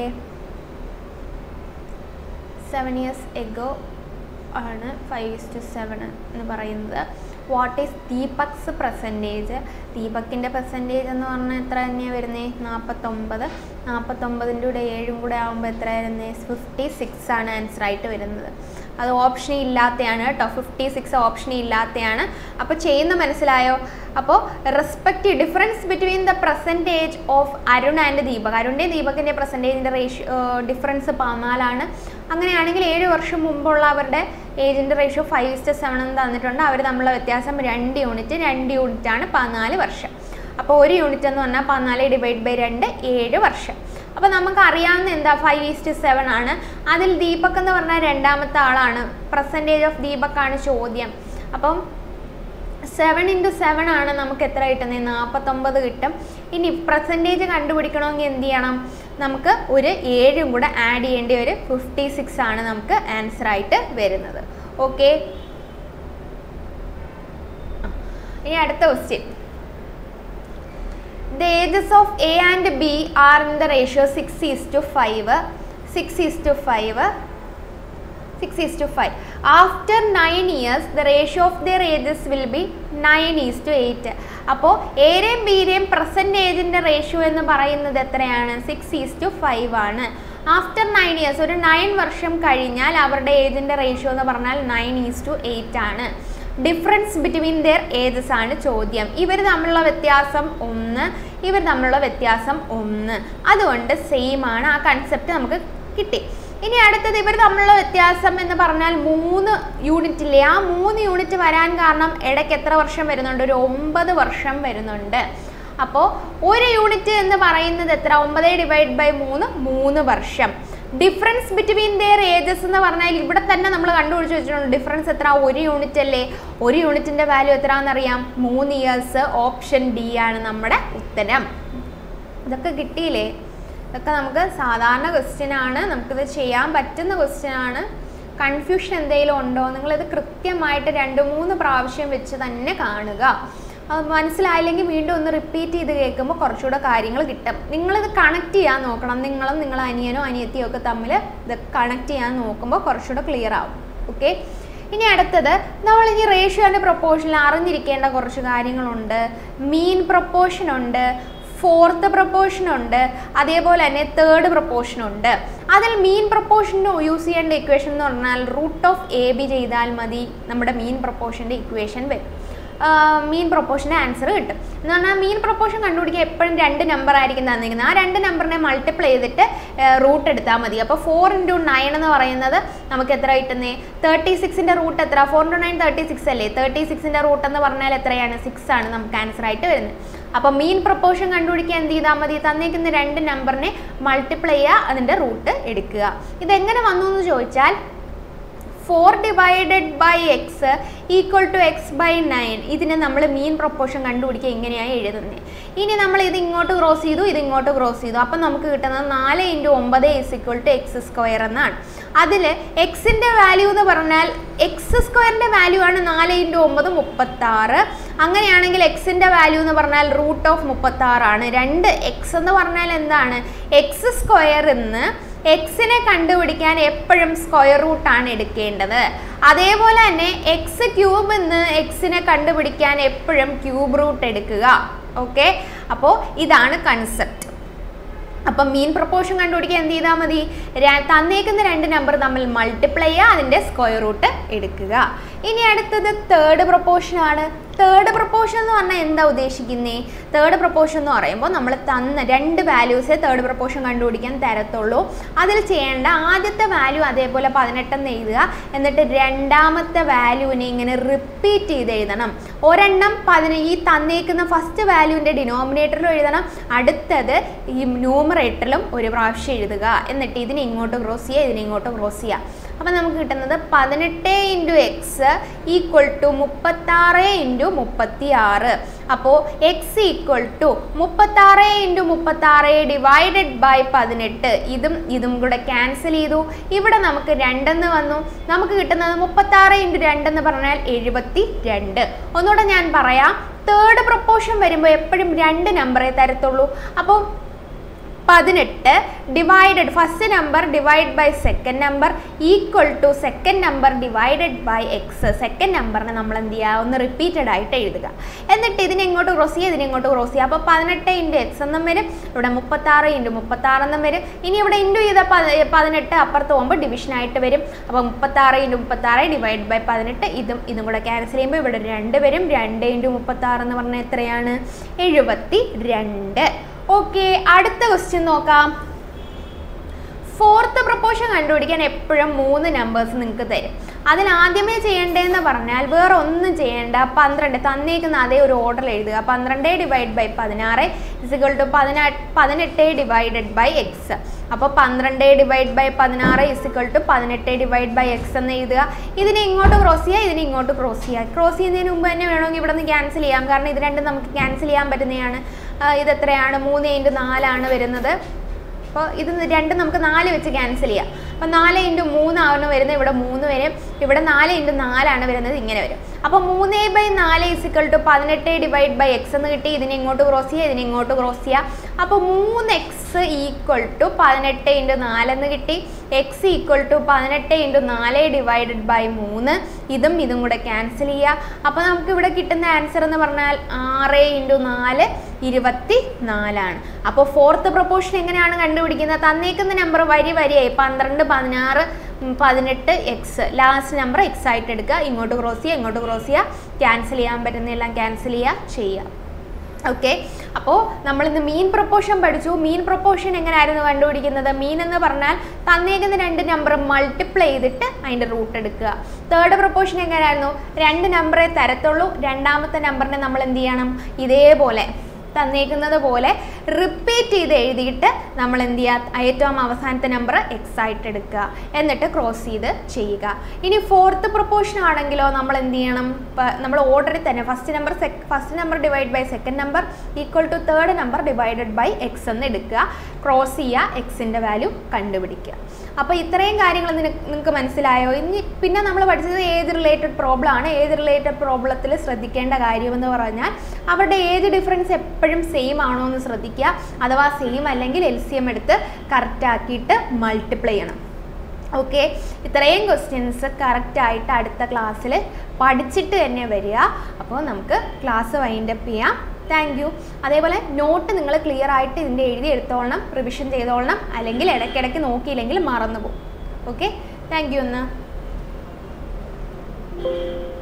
സെവൻ ഇയേഴ്സ് എഗോ ആണ് ഫൈവ് ഇസ് ടു സെവൻ എന്ന് പറയുന്നത് വാട്ട് ഈസ് ദീപക്സ് പെർസെൻറ്റേജ് ദീപക്കിൻ്റെ പെർസെൻറ്റേജ് എന്ന് പറഞ്ഞാൽ എത്ര തന്നെയാണ് വരുന്നത് നാൽപ്പത്തൊമ്പത് നാൽപ്പത്തൊമ്പതിൻ്റെ കൂടെ ഏഴും കൂടെ ആകുമ്പോൾ എത്ര വരുന്നത് ഫിഫ്റ്റി സിക്സ് ആണ് ആൻസർ ആയിട്ട് വരുന്നത് അത് ഓപ്ഷൻ ഇല്ലാത്തതാണ് കേട്ടോ ഫിഫ്റ്റി സിക്സ് ഓപ്ഷൻ ഇല്ലാത്തതാണ് അപ്പോൾ ചെയ്യുന്ന മനസ്സിലായോ അപ്പോൾ respect difference between the present age of Arun and Deepak അരുണിൻ്റെ ദീപകിൻ്റെ പെർസെൻറ്റേജിൻ്റെ റേഷ്യോ ഡിഫറൻസ് പതിനാലാണ് അങ്ങനെയാണെങ്കിൽ ഏഴ് വർഷം മുമ്പുള്ള അവരുടെ ഏജിൻ്റെ റേഷ്യോ ഫൈവ് ഇസ്റ്റ് സെവൻ എന്ന് തന്നിട്ടുണ്ട് അവർ തമ്മിലുള്ള വ്യത്യാസം രണ്ട് യൂണിറ്റ് രണ്ട് യൂണിറ്റ് ആണ് പതിനാല് വർഷം അപ്പോൾ ഒരു യൂണിറ്റ് എന്ന് പറഞ്ഞാൽ പതിനാല് ഡിവൈഡ് ബൈ രണ്ട് ഏഴ് വർഷം അപ്പോൾ നമുക്ക് അറിയാവുന്ന എന്താ ഫൈവ് ഈസ്റ്റ് സെവൻ ആണ് അതിൽ ദീപക് എന്ന് പറഞ്ഞാൽ രണ്ടാമത്തെ ആളാണ് പെർസെൻറ്റേജ് ഓഫ് ദീപക് ആണ് ചോദ്യം അപ്പം സെവൻ ഇൻറ്റു സെവൻ ആണ് നമുക്ക് എത്ര കിട്ടുന്നത് നാൽപ്പത്തൊമ്പത് കിട്ടും ഇനി പെർസെൻറ്റേജ് കണ്ടുപിടിക്കണമെങ്കിൽ എന്ത് ചെയ്യണം നമുക്ക് ഒരു ഏഴും കൂടെ ആഡ് ചെയ്യേണ്ടി ഒരു ഫിഫ്റ്റി സിക്സ് ആണ് നമുക്ക് ആൻസർ ആയിട്ട് വരുന്നത് ഓക്കെ ഇനി അടുത്ത question The ages of A and B are in the ratio 6 is to 5. 6 is to 5. 6 is to 5. After 9 years, the ratio of their ages will be 9 is to 8. അപ്പോൾ എയുടെയും ബിയുടെയും present ഏജിൻ്റെ ratio എന്ന് പറയുന്നത് എത്രയാണ് six is to five ആണ് after nine years ഒരു nine വർഷം കഴിഞ്ഞാൽ അവരുടെ ഏജിൻ്റെ റേഷ്യോ എന്ന് പറഞ്ഞാൽ നയൻ ഈസ് ടു എയ്റ്റ് ആണ് ഡിഫറൻസ് ബിറ്റ്വീൻ ദെയർ ഏജസ് ആണ് ചോദ്യം ഇവർ തമ്മിലുള്ള വ്യത്യാസം ഒന്ന് ഇവർ തമ്മിലുള്ള വ്യത്യാസം ഒന്ന് അതുകൊണ്ട് സെയിം ആണ് ആ കൺസെപ്റ്റ് നമുക്ക് കിട്ടി ഇനി അടുത്തത് ഇവർ തമ്മിലുള്ള വ്യത്യാസം എന്ന് പറഞ്ഞാൽ മൂന്ന് യൂണിറ്റ് ഇല്ലേ ആ മൂന്ന് യൂണിറ്റ് വരാൻ കാരണം ഇടയ്ക്ക് എത്ര വർഷം വരുന്നുണ്ട് ഒരു ഒമ്പത് വർഷം വരുന്നുണ്ട് അപ്പോൾ ഒരു യൂണിറ്റ് എന്ന് പറയുന്നത് എത്ര ഒമ്പത് ഡിവൈഡ് ബൈ മൂന്ന് മൂന്ന് വർഷം ഡിഫറൻസ് ബിറ്റ്വീൻ ദെയർ ഏജസ് എന്ന് പറഞ്ഞാൽ ഇവിടെ തന്നെ നമ്മൾ കണ്ടുപിടിച്ച് വെച്ചിട്ടുണ്ട് ഡിഫറൻസ് എത്ര ഒരു യൂണിറ്റ് അല്ലേ ഒരു യൂണിറ്റിൻ്റെ വാല്യൂ എത്രയാണെന്നറിയാം മൂന്ന് ഇയേഴ്സ് ഓപ്ഷൻ ഡി ആണ് നമ്മുടെ ഉത്തരം ഇതൊക്കെ കിട്ടിയില്ലേ ഇതൊക്കെ നമുക്ക് സാധാരണ ക്വസ്റ്റ്യൻ ആണ് നമുക്കിത് ചെയ്യാൻ പറ്റുന്ന ക്വസ്റ്റ്യൻ ആണ് കൺഫ്യൂഷൻ എന്തെങ്കിലും ഉണ്ടോ നിങ്ങളിത് കൃത്യമായിട്ട് രണ്ട് മൂന്ന് പ്രാവശ്യം വെച്ച് തന്നെ കാണുക അത് മനസ്സിലായില്ലെങ്കിൽ വീണ്ടും ഒന്ന് റിപ്പീറ്റ് ചെയ്ത് കേൾക്കുമ്പോൾ കുറച്ചുകൂടെ കാര്യങ്ങൾ കിട്ടും നിങ്ങളിത് കണക്ട് ചെയ്യാൻ നോക്കണം നിങ്ങളും നിങ്ങളെ അനിയനോ അനിയത്തിയോ ഒക്കെ തമ്മിൽ ഇത് കണക്ട് ചെയ്യാൻ നോക്കുമ്പോൾ കുറച്ചുകൂടെ ക്ലിയർ ആവും ഓക്കെ ഇനി അടുത്തത് നമ്മൾ ഇനി റേഷ്യോ ആൻഡ് പ്രൊപ്പോർഷനിൽ അറിഞ്ഞിരിക്കേണ്ട കുറച്ച് കാര്യങ്ങളുണ്ട് മീൻ പ്രൊപ്പോർഷൻ ഉണ്ട് ഫോർത്ത് പ്രൊപ്പോർഷൻ ഉണ്ട് അതേപോലെ തന്നെ തേർഡ് പ്രൊപ്പോർഷൻ ഉണ്ട് അതിൽ മീൻ പ്രൊപ്പോർഷന് യൂസ് ചെയ്യേണ്ട ഇക്വേഷൻ എന്ന് പറഞ്ഞാൽ റൂട്ട് ഓഫ് എ ബി ചെയ്താൽ മതി നമ്മുടെ മീൻ പ്രൊപ്പോർഷൻ്റെ ഇക്വേഷൻ വരും മീൻ പ്രൊപ്പോർഷൻ്റെ ആൻസർ കിട്ടും എന്ന് പറഞ്ഞാൽ മീൻ പ്രൊപ്പോർഷൻ കണ്ടുപിടിക്കുക എപ്പോഴും രണ്ട് നമ്പർ ആയിരിക്കും തന്നിരിക്കുന്നത് ആ രണ്ട് നമ്പറിനെ മൾട്ടിപ്ലൈ ചെയ്തിട്ട് റൂട്ട് എടുത്താൽ മതി അപ്പോൾ ഫോർ ഇൻറ്റു നയൻ എന്ന് പറയുന്നത് നമുക്ക് എത്ര കിട്ടുന്നേ തേർട്ടി സിക്സിൻ്റെ റൂട്ട് എത്ര four into nine thirty six അല്ലേ തേർട്ടി സിക്സിൻ്റെ റൂട്ട് എന്ന് പറഞ്ഞാൽ എത്രയാണ് സിക്സ് ആണ് നമുക്ക് ആൻസർ ആയിട്ട് വരുന്നത് അപ്പോൾ മീൻ പ്രൊപ്പോർഷൻ കണ്ടുപിടിക്കാൻ എന്ത് ചെയ്താൽ മതി തന്നേക്കുന്ന രണ്ട് നമ്പറിനെ മൾട്ടിപ്ലൈ ചെയ്യുക അതിൻ്റെ റൂട്ട് എടുക്കുക ഇതെങ്ങനെ വന്നു എന്ന് ചോദിച്ചാൽ four divided by x equal to x by nine ഇതിന് നമ്മൾ മീൻ പ്രൊപ്പോർഷൻ കണ്ടുപിടിക്കുക ഇങ്ങനെയാണ് എഴുതുന്നത് ഇനി നമ്മൾ ഇത് ഇങ്ങോട്ട് ക്രോസ് ചെയ്തു ഇത് ഇങ്ങോട്ട് ക്രോസ് ചെയ്തു അപ്പം നമുക്ക് കിട്ടുന്നത് നാല് ഇൻറ്റു ഒമ്പത് is equal to x square എന്നാണ് അതിൽ എക്സിൻ്റെ വാല്യൂ എന്ന് പറഞ്ഞാൽ എക്സ് സ്ക്വയറിൻ്റെ വാല്യൂ ആണ് നാല് ഇൻറ്റു ഒമ്പത് മുപ്പത്താറ് അങ്ങനെയാണെങ്കിൽ എക്സിൻ്റെ വാല്യൂ എന്ന് പറഞ്ഞാൽ റൂട്ട് ഓഫ് മുപ്പത്താറാണ് രണ്ട് എക്സ് എന്ന് പറഞ്ഞാൽ എന്താണ് എക്സ് സ്ക്വയർ എന്ന് എക്സിനെ കണ്ടുപിടിക്കാൻ എപ്പോഴും സ്ക്വയർ റൂട്ടാണ് എടുക്കേണ്ടത് അതേപോലെ തന്നെ എക്സ് ക്യൂബ് എന്ന് എക്സിനെ കണ്ടുപിടിക്കാൻ എപ്പോഴും ക്യൂബ് റൂട്ട് എടുക്കുക ഓക്കെ അപ്പോൾ ഇതാണ് കൺസെപ്റ്റ് അപ്പം മീൻ പ്രപ്പോർഷൻ കണ്ടുപിടിക്കാൻ എന്ത് ചെയ്താൽ മതി ര- തന്നേക്കുന്ന രണ്ട് നമ്പർ തമ്മിൽ മൾട്ടിപ്ലൈ ചെയ്യുക അതിൻ്റെ സ്ക്വയർ റൂട്ട് എടുക്കുക ഇനി അടുത്തത് തേർഡ് പ്രപ്പോർഷൻ ആണ് തേർഡ് പ്രപ്പോർഷൻ എന്ന് പറഞ്ഞാൽ എന്താ ഉദ്ദേശിക്കുന്നേ തേർഡ് പ്രപ്പോർഷൻ എന്ന് പറയുമ്പോൾ നമ്മൾ തന്ന രണ്ട് വാല്യൂസേ തേർഡ് പ്രപ്പോർഷൻ കണ്ടുപിടിക്കാൻ തരത്തുള്ളൂ അതിൽ ചെയ്യേണ്ട ആദ്യത്തെ വാല്യൂ അതേപോലെ പതിനെട്ടെന്ന് എഴുതുക എന്നിട്ട് രണ്ടാമത്തെ വാല്യൂവിനെ ഇങ്ങനെ റിപ്പീറ്റ് ചെയ്ത് എഴുതണം ഒരെണ്ണം പതിന ഈ തന്നേക്കുന്ന ഫസ്റ്റ് വാല്യൂവിൻ്റെ ഡിനോമിനേറ്ററിലും എഴുതണം അടുത്തത് ഈ ന്യൂമറേറ്ററിലും ഒരു പ്രാവശ്യം എഴുതുക എന്നിട്ട് ഇതിനെ ഇങ്ങോട്ട് ക്രോസ് ചെയ്യുക ഇതിനെ ഇങ്ങോട്ട് ക്രോസ് ചെയ്യുക അപ്പം നമുക്ക് കിട്ടുന്നത് പതിനെട്ട് ഇൻറ്റു എക്സ് ഈക്വൽ ടു മുപ്പത്താറ് ഇൻറ്റു മുപ്പത്തി ആറ് അപ്പോൾ എക്സ് ഈക്വൽ ടു മുപ്പത്താറ് ഇൻറ്റു മുപ്പത്താറ് ഡിവൈഡഡ് ബൈ പതിനെട്ട് ഇതും ഇതും കൂടെ ക്യാൻസൽ ചെയ്തു ഇവിടെ നമുക്ക് രണ്ടെന്ന് വന്നു നമുക്ക് കിട്ടുന്നത് മുപ്പത്താറ് ഇൻറ്റു രണ്ടെന്ന് പറഞ്ഞാൽ എഴുപത്തി രണ്ട് ഒന്നുകൂടെ ഞാൻ പറയാം തേർഡ് പ്രപ്പോർഷൻ വരുമ്പോൾ എപ്പോഴും രണ്ട് നമ്പറേ തരത്തുള്ളൂ അപ്പോൾ പതിനെട്ട് divided first number divide by second number equal to second number divided by x second നമ്പറിനെ നമ്മൾ എന്ത് ചെയ്യുക ഒന്ന് റിപ്പീറ്റഡ് ആയിട്ട് എഴുതുക എന്നിട്ട് ഇതിനെ ഇങ്ങോട്ട് ക്രോസ് ചെയ്യുക ഇതിനെ ഇങ്ങോട്ട് ക്രോസ് ചെയ്യുക അപ്പോൾ പതിനെട്ട് ഇൻറ്റു എക്സ് എന്നും വരും ഇവിടെ മുപ്പത്താറ് ഇൻറ്റു മുപ്പത്താറ് എന്നും വരും ഇനി ഇവിടെ ഇൻറ്റു ചെയ്ത പ- പതിനെട്ട് അപ്പുറത്ത് പോകുമ്പോൾ ഡിവിഷനായിട്ട് വരും അപ്പോൾ മുപ്പത്താറ് ഇൻറ്റു മുപ്പത്താറ് ഡിവൈഡ് ബൈ പതിനെട്ട് ഇതും ഇതും കൂടെ ക്യാൻസൽ ചെയ്യുമ്പോൾ ഇവിടെ രണ്ട് വരും രണ്ട് ഇൻറ്റു മുപ്പത്താറ് എന്ന് പറഞ്ഞാൽ എത്രയാണ് എഴുപത്തി രണ്ട് ഓക്കെ അടുത്ത ക്വസ്റ്റ്യൻ നോക്കാം ഫോർത്ത് പ്രപ്പോർഷൻ കണ്ടുപിടിക്കാൻ എപ്പോഴും മൂന്ന് നമ്പേഴ്സ് നിങ്ങൾക്ക് തരും അതിൽ ആദ്യമേ ചെയ്യേണ്ടതെന്ന് പറഞ്ഞാൽ വേറെ ഒന്നും ചെയ്യേണ്ട പന്ത്രണ്ട് തന്നേക്കുന്ന അതേ ഒരു ഓർഡർ എഴുതുക പന്ത്രണ്ട് ഡിവൈഡ് ബൈ പതിനാറ് ഇസിക്വൾ ടു പതിനെട്ട് പതിനെട്ട് ഡിവൈഡഡ് ബൈ എക്സ് അപ്പോൾ പന്ത്രണ്ട് ഡിവൈഡ് ബൈ പതിനാറ് ഇസിക്വൾ ടു പതിനെട്ട് ഡിവൈഡ് ബൈ എക്സ് എന്ന് എഴുതുക ഇതിനെ ഇങ്ങോട്ട് ക്രോസ് ചെയ്യുക ഇതിനെ ഇങ്ങോട്ട് ക്രോസ് ചെയ്യുക ക്രോസ് ചെയ്യുന്നതിന് മുമ്പ് തന്നെ വേണമെങ്കിൽ ഇവിടെ നിന്ന് ക്യാൻസൽ ചെയ്യാം കാരണം ഇത് രണ്ടും നമുക്ക് ക്യാൻസൽ ചെയ്യാൻ പറ്റുന്നതാണ് ആ, ഇത് എത്രയാണ് മൂന്ന് ഇൻറ്റു നാലാണ് വരുന്നത് അപ്പോൾ ഇത് രണ്ടും നമുക്ക് നാല് വെച്ച് ക്യാൻസൽ ചെയ്യാം അപ്പോൾ നാല് ഇൻറ്റു മൂന്നാണ് വരുന്നത് ഇവിടെ മൂന്ന് വരും ഇവിടെ നാല് ഇൻറ്റു നാലാണ് വരുന്നത് ഇങ്ങനെ വരും അപ്പോൾ മൂന്ന് ബൈ നാല് ഇസിക്വൾ ടു പതിനെട്ട് ഡിവൈഡ് ബൈ എക്സ് എന്ന് കിട്ടി ഇതിനെ ഇങ്ങോട്ട് ക്രോസ് ചെയ്യുക ഇതിനെ ഇങ്ങോട്ട് ക്രോസ് ചെയ്യുക അപ്പോൾ മൂന്ന് എക്സ് ഈക്വൽ ടു പതിനെട്ട് ഇൻറ്റു നാലെന്ന് കിട്ടി എക്സ് ഈക്വൽ ടു പതിനെട്ട് ഇൻറ്റു നാല് ഡിവൈഡഡ് ബൈ മൂന്ന് ഇതും ഇതും കൂടെ ക്യാൻസൽ ചെയ്യുക അപ്പോൾ നമുക്ക് ഇവിടെ കിട്ടുന്ന ആൻസർ എന്ന് പറഞ്ഞാൽ ആറ് ഇൻറ്റു നാല് ഇരുപത്തി നാലാണ് അപ്പോൾ ഫോർത്ത് പ്രൊപ്പോർഷൻ എങ്ങനെയാണ് കണ്ടുപിടിക്കുന്നത് തന്നേക്കുന്ന നമ്പർ വരി വരിയായി പന്ത്രണ്ട് പതിനാറ് ഉം, പതിനെട്ട് എക്സ് ലാസ്റ്റ് നമ്പർ എക്സ് ആയിട്ട് എടുക്കുക ഇങ്ങോട്ട് ക്രോസ് ചെയ്യുക ഇങ്ങോട്ട് ക്രോസ് ചെയ്യുക ക്യാൻസൽ ചെയ്യാൻ പറ്റുന്നതെല്ലാം ക്യാൻസൽ ചെയ്യുക ചെയ്യുക ഓക്കെ അപ്പോൾ നമ്മളിന്ന് മീൻ പ്രൊപ്പോർഷൻ പഠിച്ചു മീൻ പ്രൊപ്പോർഷൻ എങ്ങനെയായിരുന്നു കണ്ടുപിടിക്കുന്നത് മീൻ എന്ന് പറഞ്ഞാൽ തന്നേക്കുന്ന രണ്ട് നമ്പർ മൾട്ടിപ്ലൈ ചെയ്തിട്ട് അതിൻ്റെ റൂട്ട് എടുക്കുക തേർഡ് പ്രൊപ്പോർഷൻ എങ്ങനെയായിരുന്നു രണ്ട് നമ്പറേ തരത്തുള്ളൂ രണ്ടാമത്തെ നമ്പറിനെ നമ്മൾ എന്ത് ചെയ്യണം ഇതേപോലെ തന്നേക്കുന്നത് പോലെ റിപ്പീറ്റ് ചെയ്ത് എഴുതിയിട്ട് നമ്മൾ എന്ത് ചെയ്യുക ഏറ്റവും അവസാനത്തെ നമ്പർ എക്സ് ആയിട്ട് എടുക്കുക എന്നിട്ട് ക്രോസ് ചെയ്ത് ചെയ്യുക ഇനി ഫോർത്ത് പ്രൊപ്പോർഷൻ ആണെങ്കിലോ നമ്മൾ എന്ത് ചെയ്യണം പ- നമ്മൾ ഓർഡറിൽ തന്നെ first number first number divide by second number equal to third number divided by x എന്ന് എടുക്കുക ക്രോസ് ചെയ്യുക എക്സിൻ്റെ വാല്യൂ കണ്ടുപിടിക്കുക അപ്പോൾ ഇത്രയും കാര്യങ്ങൾ നിങ്ങൾക്ക് മനസ്സിലായോ ഇനി പിന്നെ നമ്മൾ പഠിച്ചത് ഏത് റിലേറ്റഡ് പ്രോബ്ലം ആണ് ഏത് റിലേറ്റഡ് പ്രോബ്ലത്തിൽ ശ്രദ്ധിക്കേണ്ട കാര്യമെന്ന് പറഞ്ഞാൽ അവരുടെ ഏജ് ഡിഫറൻസ് എപ്പോഴും സെയിം ആണോ എന്ന് ശ്രദ്ധിക്കുക അഥവാ സെയിം അല്ലെങ്കിൽ എൽ സി എം എടുത്ത് കറക്റ്റ് ആക്കിയിട്ട് മൾട്ടിപ്ലൈ ചെയ്യണം ഓക്കെ ഇത്രയും ക്വസ്റ്റ്യൻസ് കറക്റ്റായിട്ട് അടുത്ത ക്ലാസ്സിൽ പഠിച്ചിട്ട് തന്നെ വരിക അപ്പോൾ നമുക്ക് ക്ലാസ് വൈൻഡപ്പ് ചെയ്യാം താങ്ക് യു അതേപോലെ നോട്ട് നിങ്ങൾ ക്ലിയർ ആയിട്ട് ഇതിൻ്റെ എഴുതി എടുത്തോളണം റിവിഷൻ ചെയ്തോളണം അല്ലെങ്കിൽ ഇടയ്ക്കിടയ്ക്ക് നോക്കിയില്ലെങ്കിൽ മറന്നു പോകും ഓക്കെ താങ്ക് യു എന്നാൽ